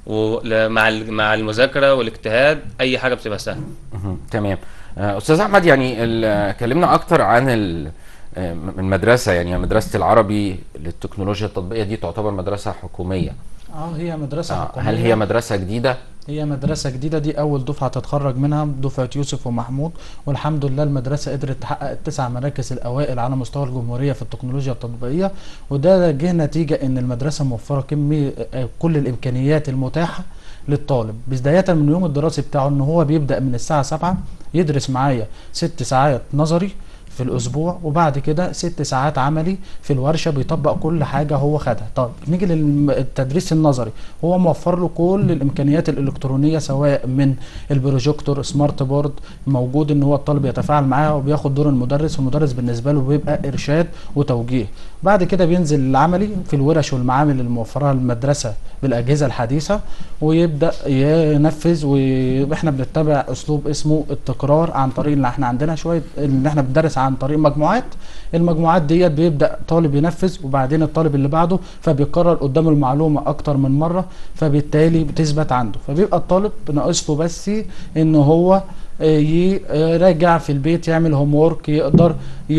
ومع مع المذاكرة والاجتهاد اي حاجة بتبقى سهلة مهم. تمام آه، استاذ احمد يعني ال- كلمنا اكتر عن ال- آه، م- المدرسه يعني مدرسه العربي للتكنولوجيا التطبيقيه دي تعتبر مدرسه حكوميه اه هي مدرسة آه، حكومية هل هي مدرسه جديده هي مدرسة جديدة دي أول دفعة تتخرج منها دفعة يوسف ومحمود والحمد لله المدرسة قدرت تحقق التسع مراكز الأوائل على مستوى الجمهورية في التكنولوجيا التطبيقية وده جه نتيجة إن المدرسة موفرة كمية آه، كل الإمكانيات المتاحة للطالب بداية من اليوم الدراسي بتاعه إن هو بيبدأ من الساعة سبعة يدرس معايا ست ساعات نظري في الاسبوع وبعد كده ست ساعات عملي في الورشه بيطبق كل حاجه هو خدها طب نيجي للتدريس النظري هو موفر له كل الامكانيات الالكترونيه سواء من البروجيكتور سمارت بورد موجود ان هو الطالب يتفاعل معاه وبياخد دور المدرس والمدرس بالنسبه له بيبقى ارشاد وتوجيه بعد كده بينزل العملي في الورش والمعامل الموفرها المدرسه بالاجهزه الحديثه ويبدا ينفذ واحنا بنتبع اسلوب اسمه التكرار عن طريق ان احنا عندنا شويه ان احنا بندرس عن طريق مجموعات المجموعات ديت بيبدا طالب ينفذ وبعدين الطالب اللي بعده فبيكرر قدامه المعلومه اكتر من مره فبالتالي بتثبت عنده فبيبقى الطالب ناقص له بس ان هو آه، يراجع في البيت يعمل هوم وورك يقدر ي-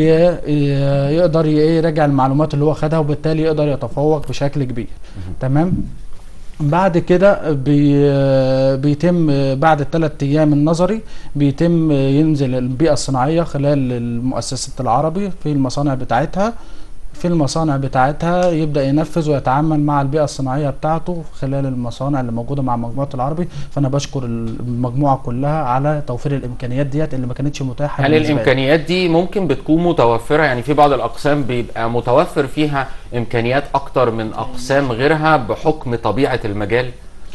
ي- يقدر ي- يراجع المعلومات اللي هو خدها وبالتالي يقدر يتفوق بشكل كبير تمام بعد كده بي بيتم بعد الثلاث ايام النظري بيتم ينزل البيئه الصناعيه خلال المؤسسه العربي في المصانع بتاعتها في المصانع بتاعتها يبدا ينفذ ويتعامل مع البيئه الصناعيه بتاعته خلال المصانع اللي موجوده مع مجموعه العربي فانا بشكر المجموعه كلها على توفير الامكانيات ديت اللي ما كانتش متاحه هل بالنسبة لي. الامكانيات دي ممكن بتكون متوفره يعني في بعض الاقسام بيبقى متوفر فيها امكانيات اكتر من اقسام غيرها بحكم طبيعه المجال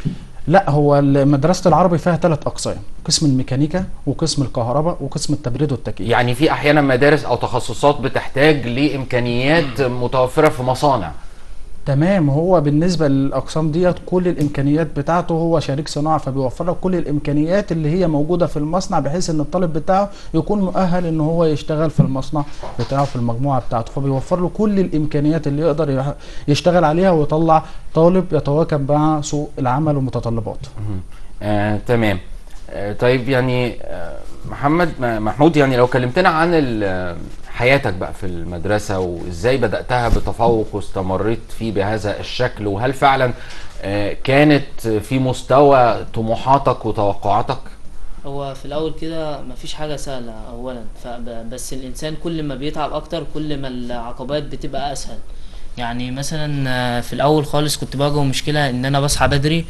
لا هو مدرسه العربي فيها ثلاث اقسام قسم الميكانيكا وقسم الكهرباء وقسم التبريد والتكييف يعني في احيانا مدارس او تخصصات بتحتاج لامكانيات متوفره في مصانع تمام هو بالنسبه للاقسام ديت كل الامكانيات بتاعته هو شريك صناعه فبيوفر لك كل الامكانيات اللي هي موجوده في المصنع بحيث ان الطالب بتاعه يكون مؤهل ان هو يشتغل في المصنع بتاعه في المجموعه بتاعته فبيوفر له كل الامكانيات اللي يقدر يح- يشتغل عليها ويطلع طالب يتواكب مع سوق العمل ومتطلباته آه، تمام آه، طيب يعني آه، محمد م- محمود يعني لو كلمتنا عن ال- آه، حياتك بقى في المدرسة وازاي بدأتها بتفوق واستمريت فيه بهذا الشكل وهل فعلا آه، كانت في مستوى طموحاتك وتوقعاتك؟ هو في الاول كده مفيش حاجه سهله اولا فب- بس الانسان كل ما بيتعب اكتر كل ما العقبات بتبقى اسهل يعني مثلا آه، في الاول خالص كنت بواجه مشكله ان انا بصحى بدري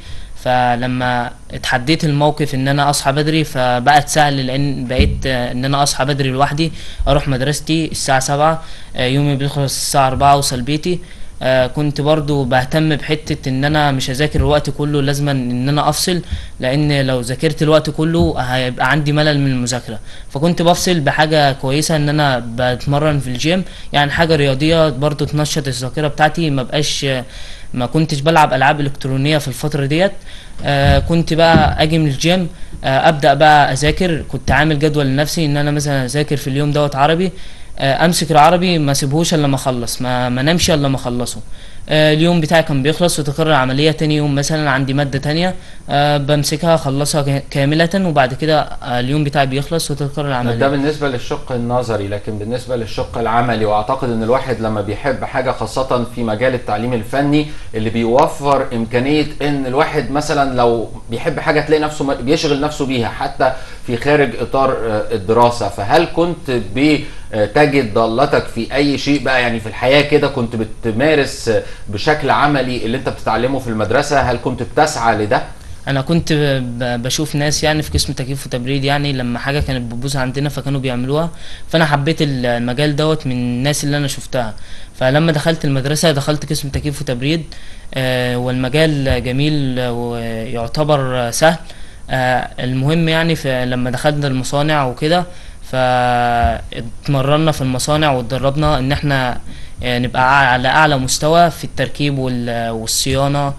فلما اتحديت الموقف ان انا اصحى بدري فبقت سهل لان بقيت آه، ان انا اصحى بدري لوحدي اروح مدرستي الساعه سبعة آه، يومي بيخلص الساعه أربعة اوصل بيتي آه كنت برضو بهتم بحتة ان انا مش هذاكر الوقت كله لازم ان انا افصل لان لو ذاكرت الوقت كله هيبقى عندي ملل من المذاكرة فكنت بفصل بحاجة كويسة ان انا بتمرن في الجيم يعني حاجة رياضية برضو تنشط الذاكرة بتاعتي ما بقاش ما كنتش بلعب العاب الكترونيه في الفتره ديت آه كنت بقى اجي من الجيم آه ابدا بقى اذاكر كنت عامل جدول لنفسي ان انا مثلا اذاكر في اليوم دوت عربي آه امسك العربي ما اسيبهوش الا لما اخلص ما ما نمشي الا لما اخلصه آه اليوم بتاعي كان بيخلص وتكرر العمليه تاني يوم مثلا عندي ماده تانية آه بمسكها اخلصها كا- كامله وبعد كده آه اليوم بتاعي بيخلص وتكرر ده العمليه بالنسبة للشق النظري لكن بالنسبة للشق العملي واعتقد ان الواحد لما بيحب حاجة خاصة في مجال التعليم الفني اللي بيوفر امكانية ان الواحد مثلا لو بيحب حاجة تلاقي نفسه م- بيشغل نفسه بيها حتى في خارج اطار آه، الدراسة فهل كنت بتجد ضالتك في اي شيء بقى يعني في الحياة كده كنت بتمارس آه، بشكل عملي اللي انت بتتعلمه في المدرسة هل كنت بتسعى لده؟ انا كنت ب- بشوف ناس يعني في قسم تكييف وتبريد يعني لما حاجه كانت بتبوظ عندنا فكانوا بيعملوها فانا حبيت ال- المجال دوت من الناس اللي انا شفتها فلما دخلت المدرسه دخلت قسم تكييف وتبريد آه والمجال جميل ويعتبر سهل آه المهم يعني في لما دخلنا المصانع وكده فاتمرنا في المصانع واتدربنا ان احنا آه، نبقى على اعلى مستوى في التركيب وال- والصيانه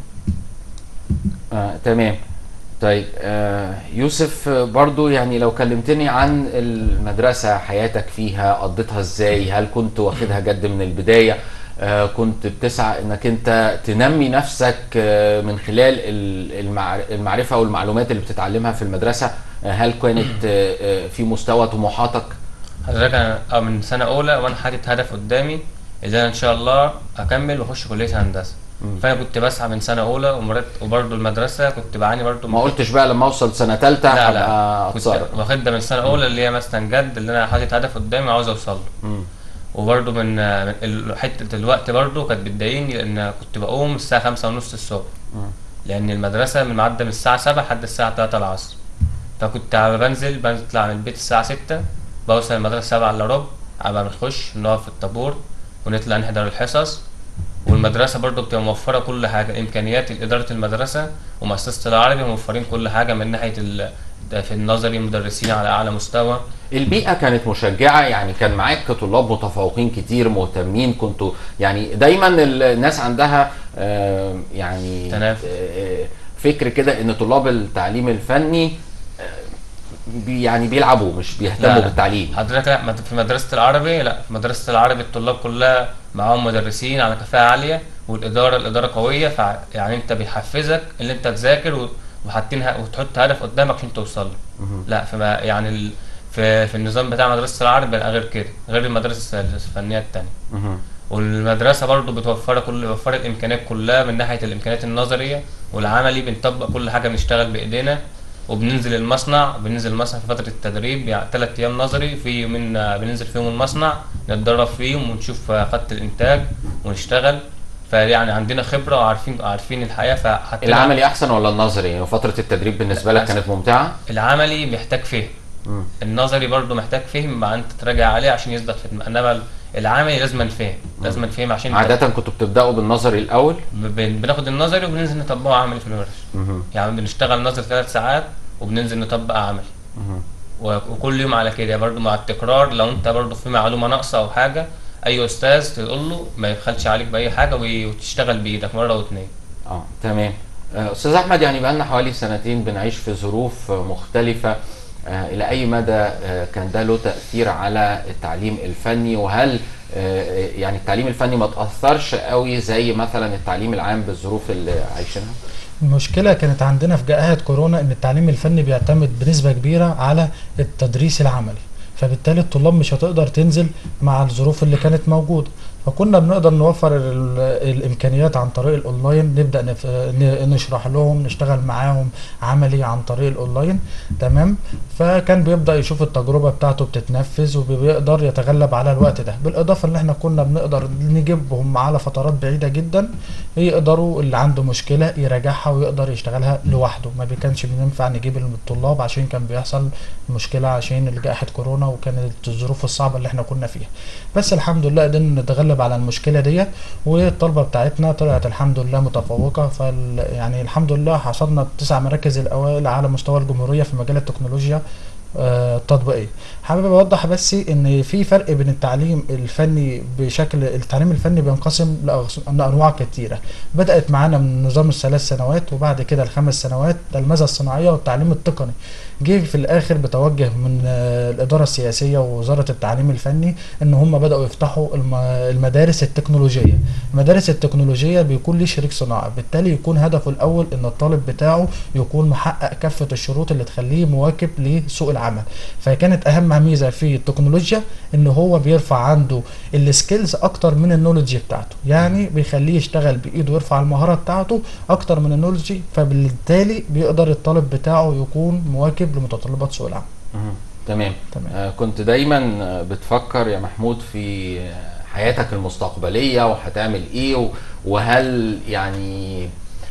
آه، تمام طيب آه يوسف آه، برضو يعني لو كلمتني عن المدرسة حياتك فيها قضيتها ازاي هل كنت واخدها جد من البداية آه كنت بتسعى انك انت تنمي نفسك آه من خلال ال- المعر- المعرفة والمعلومات اللي بتتعلمها في المدرسة آه هل كانت آه آه، في مستوى طموحاتك حضرتك انا آه، من سنه اولى وانا حاطط هدف قدامي اللي انا ان شاء الله اكمل واخش كليه هندسه فانا كنت بسعى من سنه اولى ومرات وبرضه المدرسه كنت بعاني برضه ما قلتش بقى لما اوصل سنة تالتة لا هبقى لا كنت اتصرف واخد ده من سنه اولى اللي هي مثلا جد اللي انا حاطط هدف قدامي عاوز اوصل له مم. وبرضه من من ال- حته الوقت برضه كانت بتضايقني لان كنت بقوم الساعه خمسة ونص الصبح لان المدرسه من معدة من الساعه سبعة لحد الساعه تلاتة العصر فكنت بنزل بنطلع من البيت الساعه ستة بوصل المدرسه سبعة الا ربع ابقى بنخش نقف في الطابور ونطلع نحضر الحصص والمدرسه برضه بتبقى موفره كل حاجه امكانيات اداره المدرسه ومؤسسه العربي موفرين كل حاجه من ناحيه ال... ده في النظري مدرسين على اعلى مستوى البيئة كانت مشجعة يعني كان معاك طلاب متفوقين كتير مهتمين كنتوا يعني دايما الناس عندها آه، يعني تنافس. آه، فكر كده ان طلاب التعليم الفني آه، بي- يعني بيلعبوا مش بيهتموا لا. بالتعليم حضرتك لا مد- في مدرسة العربي لا في مدرسة العربي الطلاب كلها معاهم مدرسين على كفاءة عالية والإدارة الإدارة قوية فع يعني أنت بيحفزك إن أنت تذاكر و- وحاطين ه- وتحط هدف قدامك عشان توصل له لا فما يعني ال... في في النظام بتاع مدرسة العربي لا غير كده غير المدارس الفنية التانية مهم. والمدرسة برضو بتوفر كل بتوفر الإمكانيات كلها من ناحية الإمكانيات النظرية والعملي بنطبق كل حاجة بنشتغل بإيدينا وبننزل المصنع بننزل المصنع في فترة التدريب يعني تلات أيام نظري في يومين آه، بننزل فيهم المصنع نتدرب فيهم ونشوف آه، خط الإنتاج ونشتغل فيعني عندنا خبرة وعارفين عارفين الحياة فحتى العملي احسن ولا النظري يعني فترة التدريب بالنسبة لك أحسن. كانت ممتعة العملي محتاج فهم مم. النظري برضو محتاج فهم مع انت تراجع عليه عشان يثبت في دماغك انما العملي لازم فهم لازم فهم عشان انت عادة كنتوا بتبدأوا بالنظري الأول بن- بناخد النظري وبننزل نطبقه عملي في الورش مهم. يعني بنشتغل نظري ثلاث ساعات وبننزل نطبق عملي مهم. و- وكل يوم على كده برضو مع التكرار لو انت برضو في معلومة ناقصة او حاجة اي استاذ تقول له ما يبخلش عليك باي حاجة وي- وتشتغل بايدك مرة واتنين اه تمام آه، استاذ احمد يعني بقالنا حوالي سنتين بنعيش في ظروف آه، مختلفه آه، الى اي مدى آه، كان ده له تاثير على التعليم الفني وهل آه، يعني التعليم الفني ما تاثرش قوي زي مثلا التعليم العام بالظروف اللي عايشينها المشكلة كانت عندنا في جائحة كورونا إن التعليم الفني بيعتمد بنسبة كبيرة على التدريس العملي فبالتالي الطلاب مش هتقدر تنزل مع الظروف اللي كانت موجودة فكنا بنقدر نوفر ال- الإمكانيات عن طريق الأونلاين نبدأ نف... ن- نشرح لهم نشتغل معاهم عملي عن طريق الأونلاين تمام فكان بيبدأ يشوف التجربة بتاعته بتتنفذ وبيقدر يتغلب على الوقت ده بالإضافة إن إحنا كنا بنقدر نجيبهم على فترات بعيدة جدا يقدروا اللي عنده مشكلة يراجعها ويقدر يشتغلها لوحده ما كانش بينفع نجيب الطلاب عشان كان بيحصل مشكلة عشان جائحة كورونا وكانت الظروف الصعبة اللي احنا كنا فيها بس الحمد لله قدرنا نتغلب نتغلب على المشكله ديت والطلبه بتاعتنا طلعت الحمد لله متفوقه فال يعني الحمد لله حصلنا تسع مراكز الاوائل على مستوى الجمهوريه في مجال التكنولوجيا آه، التطبيقيه حابب اوضح بس ان في فرق بين التعليم الفني بشكل التعليم الفني بينقسم لأغص- لانواع كتيره بدات معانا من نظام الثلاث سنوات وبعد كده الخمس سنوات الماذا الصناعيه والتعليم التقني جه في الاخر بتوجه من آه، الاداره السياسيه ووزاره التعليم الفني ان هم بداوا يفتحوا الم- المدارس التكنولوجيه المدارس التكنولوجيه بيكون ليه شريك صناعي بالتالي يكون هدفه الاول ان الطالب بتاعه يكون محقق كافه الشروط اللي تخليه مواكب لسوق العمل فكانت اهم ميزه في التكنولوجيا ان هو بيرفع عنده السكيلز اكتر من النولج بتاعته يعني بيخليه يشتغل بايده ويرفع المهاره بتاعته اكتر من النولج فبالتالي بيقدر الطالب بتاعه يكون مواكب لمتطلبات سوق العمل مهم. تمام تمام. آه كنت دايما آه، بتفكر يا محمود في آه، حياتك المستقبليه وهتعمل ايه و- وهل يعني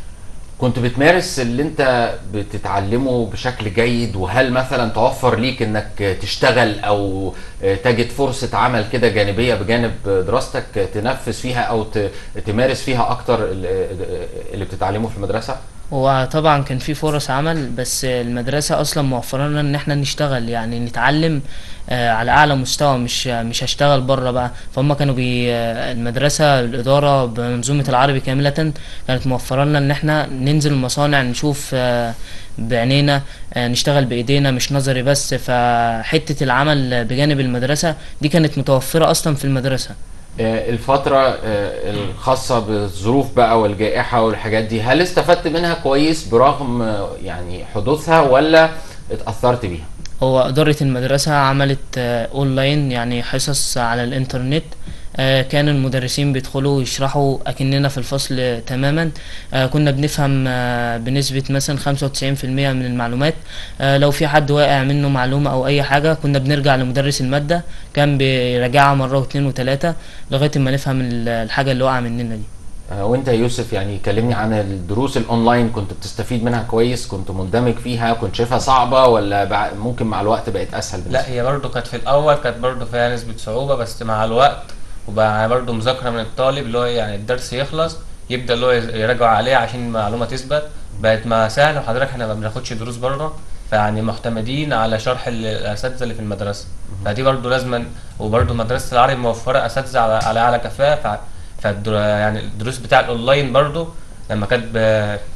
كنت بتمارس اللي انت بتتعلمه بشكل جيد وهل مثلا توفر ليك انك تشتغل او تجد فرصة عمل كده جانبية بجانب دراستك تنفذ فيها او ت- تمارس فيها اكتر ال- اللي بتتعلمه في المدرسة؟ هو طبعا كان في فرص عمل بس المدرسة أصلا موفرة لنا إن احنا نشتغل يعني نتعلم آه، على أعلى مستوى مش مش هشتغل بره بقى فهم كانوا بي آه، المدرسة الإدارة بمنظومة العربي كاملة كانت موفرة لنا إن احنا ننزل المصانع نشوف آه، بعينينا آه، نشتغل بإيدينا مش نظري بس فحتة العمل بجانب المدرسة دي كانت متوفرة أصلا في المدرسة آه، الفترة آه، الخاصة بالظروف بقى والجائحة والحاجات دي هل استفدت منها كويس برغم آه، يعني حدوثها ولا اتأثرت بيها؟ هو إدارة المدرسة عملت آه، أونلاين يعني حصص على الإنترنت آه، كان المدرسين بيدخلوا يشرحوا أكننا في الفصل تماما آه، كنا بنفهم آه، بنسبة مثلا خمسة وتسعين في المية من المعلومات آه، لو في حد واقع منه معلومة أو أي حاجة كنا بنرجع لمدرس المادة كان بيراجعها مرة واتنين وتلاتة لغاية ما نفهم ال- الحاجة اللي واقعة مننا دي آه، وانت يا يوسف يعني كلمني عن الدروس الاونلاين كنت بتستفيد منها كويس كنت مندمج فيها كنت شايفها صعبة ولا بع- ممكن مع الوقت بقت اسهل بالنسبة لا هي برضو كانت في الاول كانت برضو فيها نسبة صعوبة بس مع الوقت وبقى برضو مذاكرة من الطالب اللي هو يعني الدرس يخلص يبدأ اللي هو يز- يراجع عليه عشان المعلومة تثبت بقت ما سهل وحضرتك احنا ما بناخدش دروس بره فيعني معتمدين على شرح ال- الاساتذة اللي في المدرسة فدي برضو لازما وبرضو مدرسة العربي موفرة اساتذة على على اعلى كفاءة ف فالدر... يعني الدروس بتاع الاونلاين برضو لما كانت ب...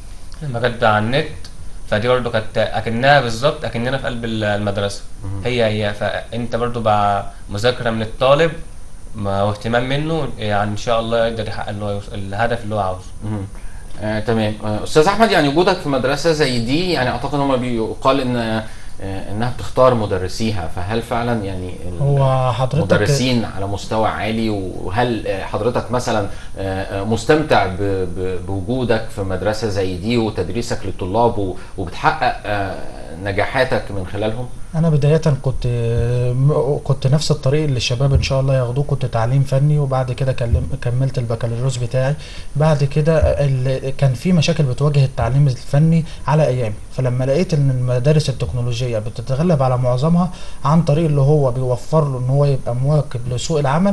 لما كانت على النت فدي برضو كانت اكنها بالظبط اكننا في قلب ال- المدرسه هي هي فانت برضو بقى مذاكره من الطالب ما- واهتمام منه يعني ان شاء الله يقدر يحقق اللي هو يوص- الهدف اللي هو عاوزه مهم. آه، تمام آه، استاذ احمد يعني وجودك في مدرسه زي دي يعني اعتقد ان هم بيقال ان آه، انها بتختار مدرسيها فهل فعلا يعني ال- هو حضرتك مدرسين على مستوى عالي وهل آه، حضرتك مثلا آه، آه، مستمتع ب- ب- بوجودك في مدرسه زي دي وتدريسك للطلاب و- وبتحقق آه، نجاحاتك من خلالهم؟ انا بدايه كنت م- كنت نفس الطريق اللي الشباب ان شاء الله ياخدوه كنت تعليم فني وبعد كده كلم كملت البكالوريوس بتاعي بعد كده ال- كان في مشاكل بتواجه التعليم الفني على ايامي فلما لقيت ان المدارس التكنولوجيه بتتغلب على معظمها عن طريق اللي هو بيوفر له ان هو يبقى مواكب لسوق العمل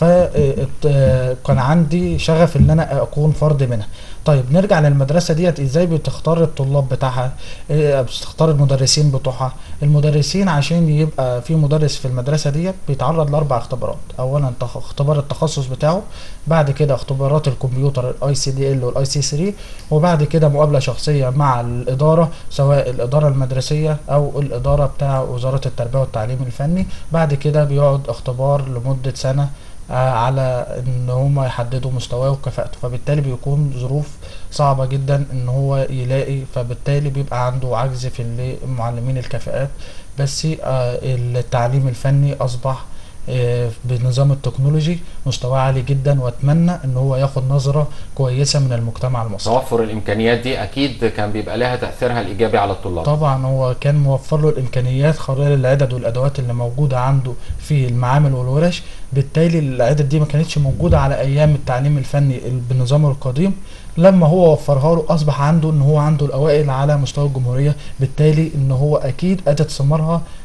فكان عندي شغف ان انا اكون فرد منها طيب نرجع للمدرسه ديت ازاي بتختار الطلاب بتاعها إيه بتختار المدرسين بتوعها المدرسين عشان يبقى في مدرس في المدرسه ديت بيتعرض لاربع اختبارات اولا تخ- اختبار التخصص بتاعه بعد كده اختبارات الكمبيوتر الاي سي دي ال والاي سي 3 وبعد كده مقابله شخصيه مع الاداره سواء الاداره المدرسيه او الاداره بتاع وزاره التربيه والتعليم الفني بعد كده بيقعد اختبار لمده سنه آه، على ان هم يحددوا مستواه وكفاءته فبالتالي بيكون ظروف صعبة جدا ان هو يلاقي فبالتالي بيبقى عنده عجز في اللي- معلمين الكفاءات بس آه، التعليم الفني اصبح آه، بنظام التكنولوجي مستواه عالي جدا واتمنى ان هو ياخد نظرة كويسة من المجتمع المصري توفر الامكانيات دي اكيد كان بيبقى لها تاثيرها الايجابي على الطلاب طبعا هو كان موفر له الامكانيات خلال العدد والادوات اللي موجوده عنده في المعامل والورش بالتالي العدد دي ما كانتش موجوده على ايام التعليم الفني ال- بالنظام القديم لما هو وفرها له اصبح عنده ان هو عنده الاوائل على مستوى الجمهوريه بالتالي ان هو اكيد اتت ثمارها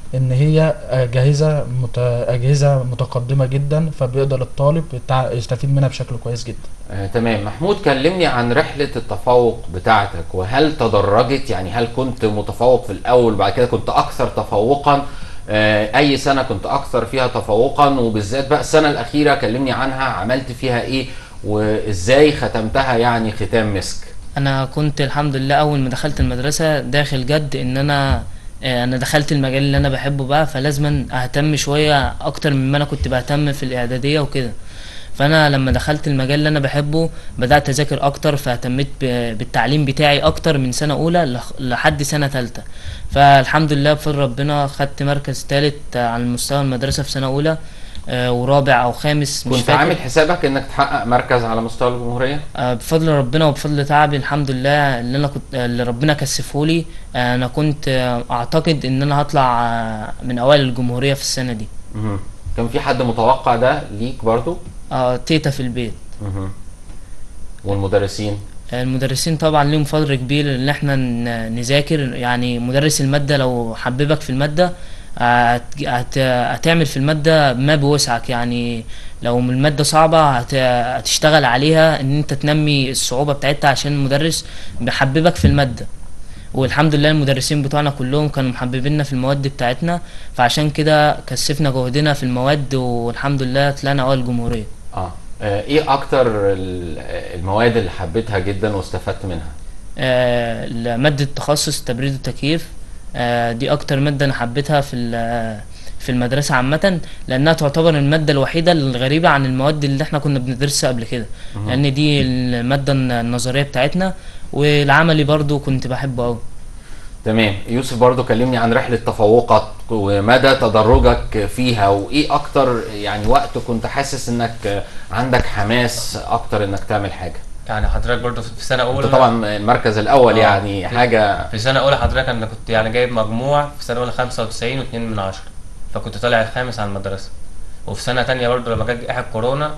ان هي اجهزه مت... اجهزه متقدمه جدا فبيقدر الطالب يتع- يستفيد منها بشكل كويس جدا آه، تمام محمود كلمني عن رحلة التفوق بتاعتك وهل تدرجت يعني هل كنت متفوق في الأول بعد كده كنت أكثر تفوقا آه، أي سنة كنت أكثر فيها تفوقا وبالذات بقى السنة الأخيرة كلمني عنها عملت فيها إيه وإزاي ختمتها يعني ختام مسك انا كنت الحمد لله اول ما دخلت المدرسه داخل جد ان انا آه، انا دخلت المجال اللي انا بحبه بقى فلازم اهتم شويه اكتر مما انا كنت بهتم في الاعداديه وكده فانا لما دخلت المجال اللي انا بحبه بدات اذاكر اكتر فاهتميت ب- بالتعليم بتاعي اكتر من سنه اولى لخ- لحد سنه ثالثه فالحمد لله بفضل ربنا خدت مركز ثالث على مستوى المدرسه في سنه اولى آه، ورابع او خامس مش كنت فاكر عامل حسابك إنك تحقق مركز على مستوى الجمهورية آه، بفضل ربنا وبفضل تعبي الحمد لله اللي انا كنت اللي ربنا كثفهولي آه، انا كنت آه، اعتقد ان انا هطلع آه، من اوائل الجمهوريه في السنه دي مهم. كان في حد متوقع ده ليك برضو آه، تيتا في البيت مهم. والمدرسين آه، المدرسين طبعا ليهم فضل كبير ان احنا ن- نذاكر يعني مدرس الماده لو حببك في الماده آه، هت- هت- هتعمل في الماده ما بوسعك يعني لو الماده صعبه هت- هتشتغل عليها ان انت تنمي الصعوبه بتاعتها عشان المدرس بيحببك في الماده والحمد لله المدرسين بتوعنا كلهم كانوا محببيننا في المواد بتاعتنا فعشان كده كثفنا جهدنا في المواد والحمد لله طلعنا اول جمهوريه آه. آه، إيه أكتر ال- المواد اللي حبيتها جدا واستفدت منها آه، مادة تخصص تبريد وتكييف آه، دي أكتر مادة أنا حبيتها في ال- في المدرسة عامة لأنها تعتبر المادة الوحيدة الغريبة عن المواد اللي احنا كنا بندرسها قبل كده لأن دي المادة النظرية بتاعتنا والعملي برضو كنت بحبه أوي تمام يوسف برضو كلمني عن رحلة تفوقك ومدى تدرجك فيها وايه اكتر يعني وقت كنت حاسس انك عندك حماس اكتر انك تعمل حاجة يعني حضرتك برضو في سنه انت اولى طبعا المركز الاول آه. يعني حاجة في سنه اولى حضرتك انا كنت يعني جايب مجموع في سنه اولى 95 و2 من عشرة فكنت طالع الخامس على المدرسه وفي سنه تانية برضو لما جت جائحه كورونا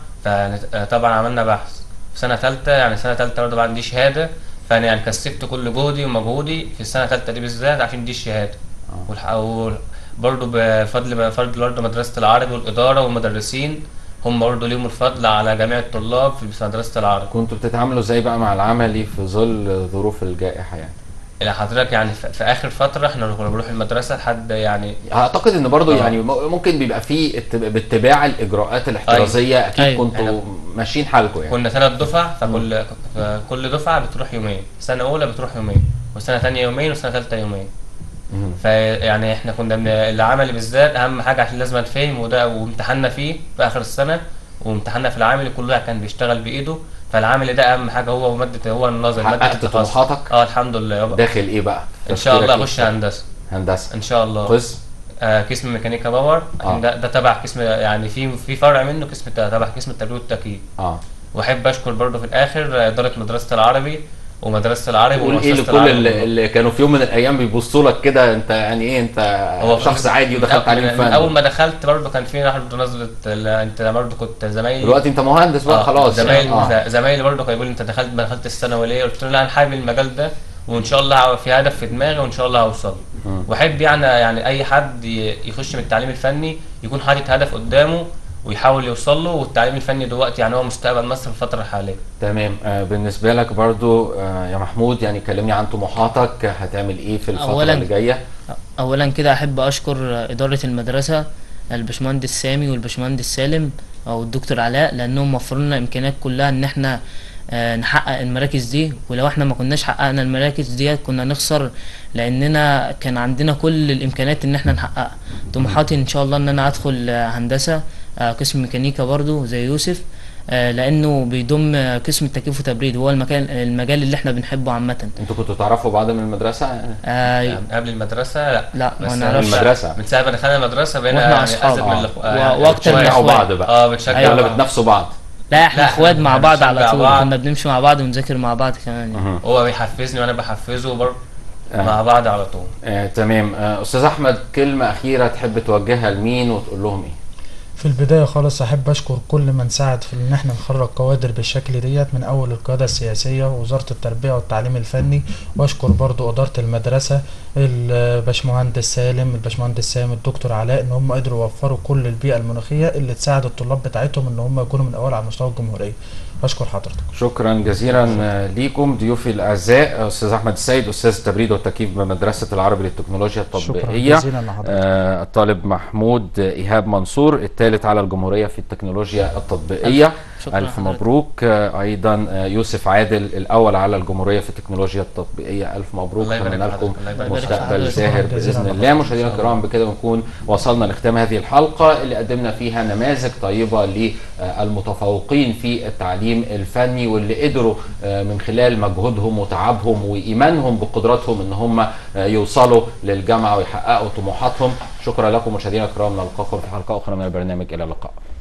فطبعا عملنا بحث في سنه تالتة يعني سنه تالتة برضو بعد دي شهاده فانا يعني كثفت كل جهدي ومجهودي في السنه التالتة دي بالذات عشان دي الشهاده والح... وال- برضو بفضل بفضل برضو مدرسه العربي والاداره والمدرسين هم برضو ليهم الفضل على جميع الطلاب في مدرسه العربي كنتوا بتتعاملوا ازاي بقى مع العملي في ظل ظروف الجائحة يعني الى حضرتك يعني في في اخر فتره احنا كنا بنروح المدرسه لحد يعني اعتقد ان برضو آه. يعني م- ممكن بيبقى في ات- باتباع الاجراءات الاحترازية اكيد أيوة. كنتوا ماشيين حالكم يعني كنا ثلاث دفع فكل كل دفعه بتروح يومين سنه اولى بتروح يومين وسنه ثانيه يومين وسنه ثالثه يومين مهم. فيعني احنا كنا من العمل بالذات اهم حاجه عشان لازم نفهم وده وامتحاننا فيه في اخر السنه وامتحاننا في العمل كل واحد كان بيشتغل بايده فالعمل ده اهم حاجه هو وماده هو النظر ماده حققت التخصص طموحاتك اه الحمد لله يابا داخل ايه بقى ان شاء الله تفكيرك اخش إيه؟ هندسه هندسة ان شاء الله قسم آه قسم ميكانيكا باور آه. ده, ده تبع قسم يعني في في فرع منه قسم تبع قسم التبريد والتكييف اه واحب اشكر برضه في الاخر اداره مدرسه العربي ومدرسه العربي تقول ايه ومؤسسة لكل العربي اللي, اللي كانوا في يوم من الايام بيبصوا لك كده انت يعني ايه انت شخص عادي ودخلت تعليم من اول فن ما دخلت برضه كان في برضه نظره ال- انت برضه كنت زمايلي دلوقتي انت مهندس بقى آه، خلاص زمايلي يعني. آه. زمايلي برضه كانوا يقولوا انت دخلت ما دخلت الثانوي ليه؟ قلت له لا انا حابب المجال ده وان شاء الله في هدف في دماغي وان شاء الله هوصل مم. واحب يعني يعني اي حد ي- يخش من التعليم الفني يكون حاطط هدف قدامه ويحاول يوصل له والتعليم الفني دلوقتي يعني هو مستقبل مصر في الفتره الحاليه تمام آه بالنسبه لك برضو آه يا محمود يعني كلمني عن طموحاتك هتعمل ايه في الفتره أولاً اللي جايه اولا كده احب اشكر اداره المدرسه الباشمهندس سامي والباشمهندس سالم او الدكتور علاء لانهم وفروا لنا الامكانيات كلها ان احنا آه، نحقق المراكز دي ولو احنا ما كناش حققنا المراكز دي كنا نخسر لاننا كان عندنا كل الامكانيات ان احنا نحققها طموحاتي ان شاء الله ان انا ادخل آه، هندسه آه، قسم ميكانيكا برضو زي يوسف آه، لانه بيضم آه، قسم التكييف وتبريد وهو المكان المجال اللي احنا بنحبه عامه انتوا كنتوا تعرفوا بعض من المدرسه آه، يعني قبل المدرسه لا لا بس ما أنا نعرفش المدرسة. من ساعه ما دخلنا المدرسه بقينا وإحنا يعني أصحاب. أسد من آه. الأخو- و- يعني وأكتر من شوية. بتشجعوا إخوات. بعض بقى اه بنشجع أيوة. ولا بعض. بتنافسوا بعض لا احنا لا، اخوات إحنا مع بعض على بنشجع طول بعض. كنا بنمشي مع بعض ونذاكر مع بعض كمان يعني. مهم. هو بيحفزني وانا بحفزه برضه آه. مع بعض على طول آه تمام آه استاذ احمد كلمه اخيره تحب توجهها لمين وتقول لهم ايه في البداية خالص أحب أشكر كل من ساعد في إن إحنا نخرج كوادر بالشكل ديت من أول القيادة السياسية ووزارة التربية والتعليم الفني وأشكر برضو إدارة المدرسة الباشمهندس سالم الباشمهندس سامي الدكتور علاء إن هم قدروا يوفروا كل البيئة المناخية اللي تساعد الطلاب بتاعتهم إن هم يكونوا من أول على مستوى الجمهورية بشكر حضرتك شكرا جزيلا ليكم ضيوفي الاعزاء استاذ احمد السيد استاذ التبريد والتكييف بمدرسه العربي للتكنولوجيا شكرا التطبيقيه جزيلا لحضرتك آه، الطالب محمود ايهاب منصور الثالث على الجمهوريه في التكنولوجيا التطبيقيه شكرا الف حضرتك. مبروك آه، ايضا آه، يوسف عادل الاول على الجمهوريه في التكنولوجيا التطبيقيه الف مبروك الله يبارك اتمنى في لكم حضرتك. الله يبارك في مستقبل حضرتك. زاهر شكراً جزيلاً باذن الله لحضرتك. مشاهدينا الكرام بكده نكون وصلنا لختام هذه الحلقه اللي قدمنا فيها نماذج طيبه للمتفوقين في التعليم الفني واللي قدروا آه، من خلال مجهودهم وتعبهم وايمانهم بقدراتهم ان هم آه، يوصلوا للجامعه ويحققوا طموحاتهم شكرا لكم مشاهدينا الكرام نلقاكم في حلقه اخرى من البرنامج الى اللقاء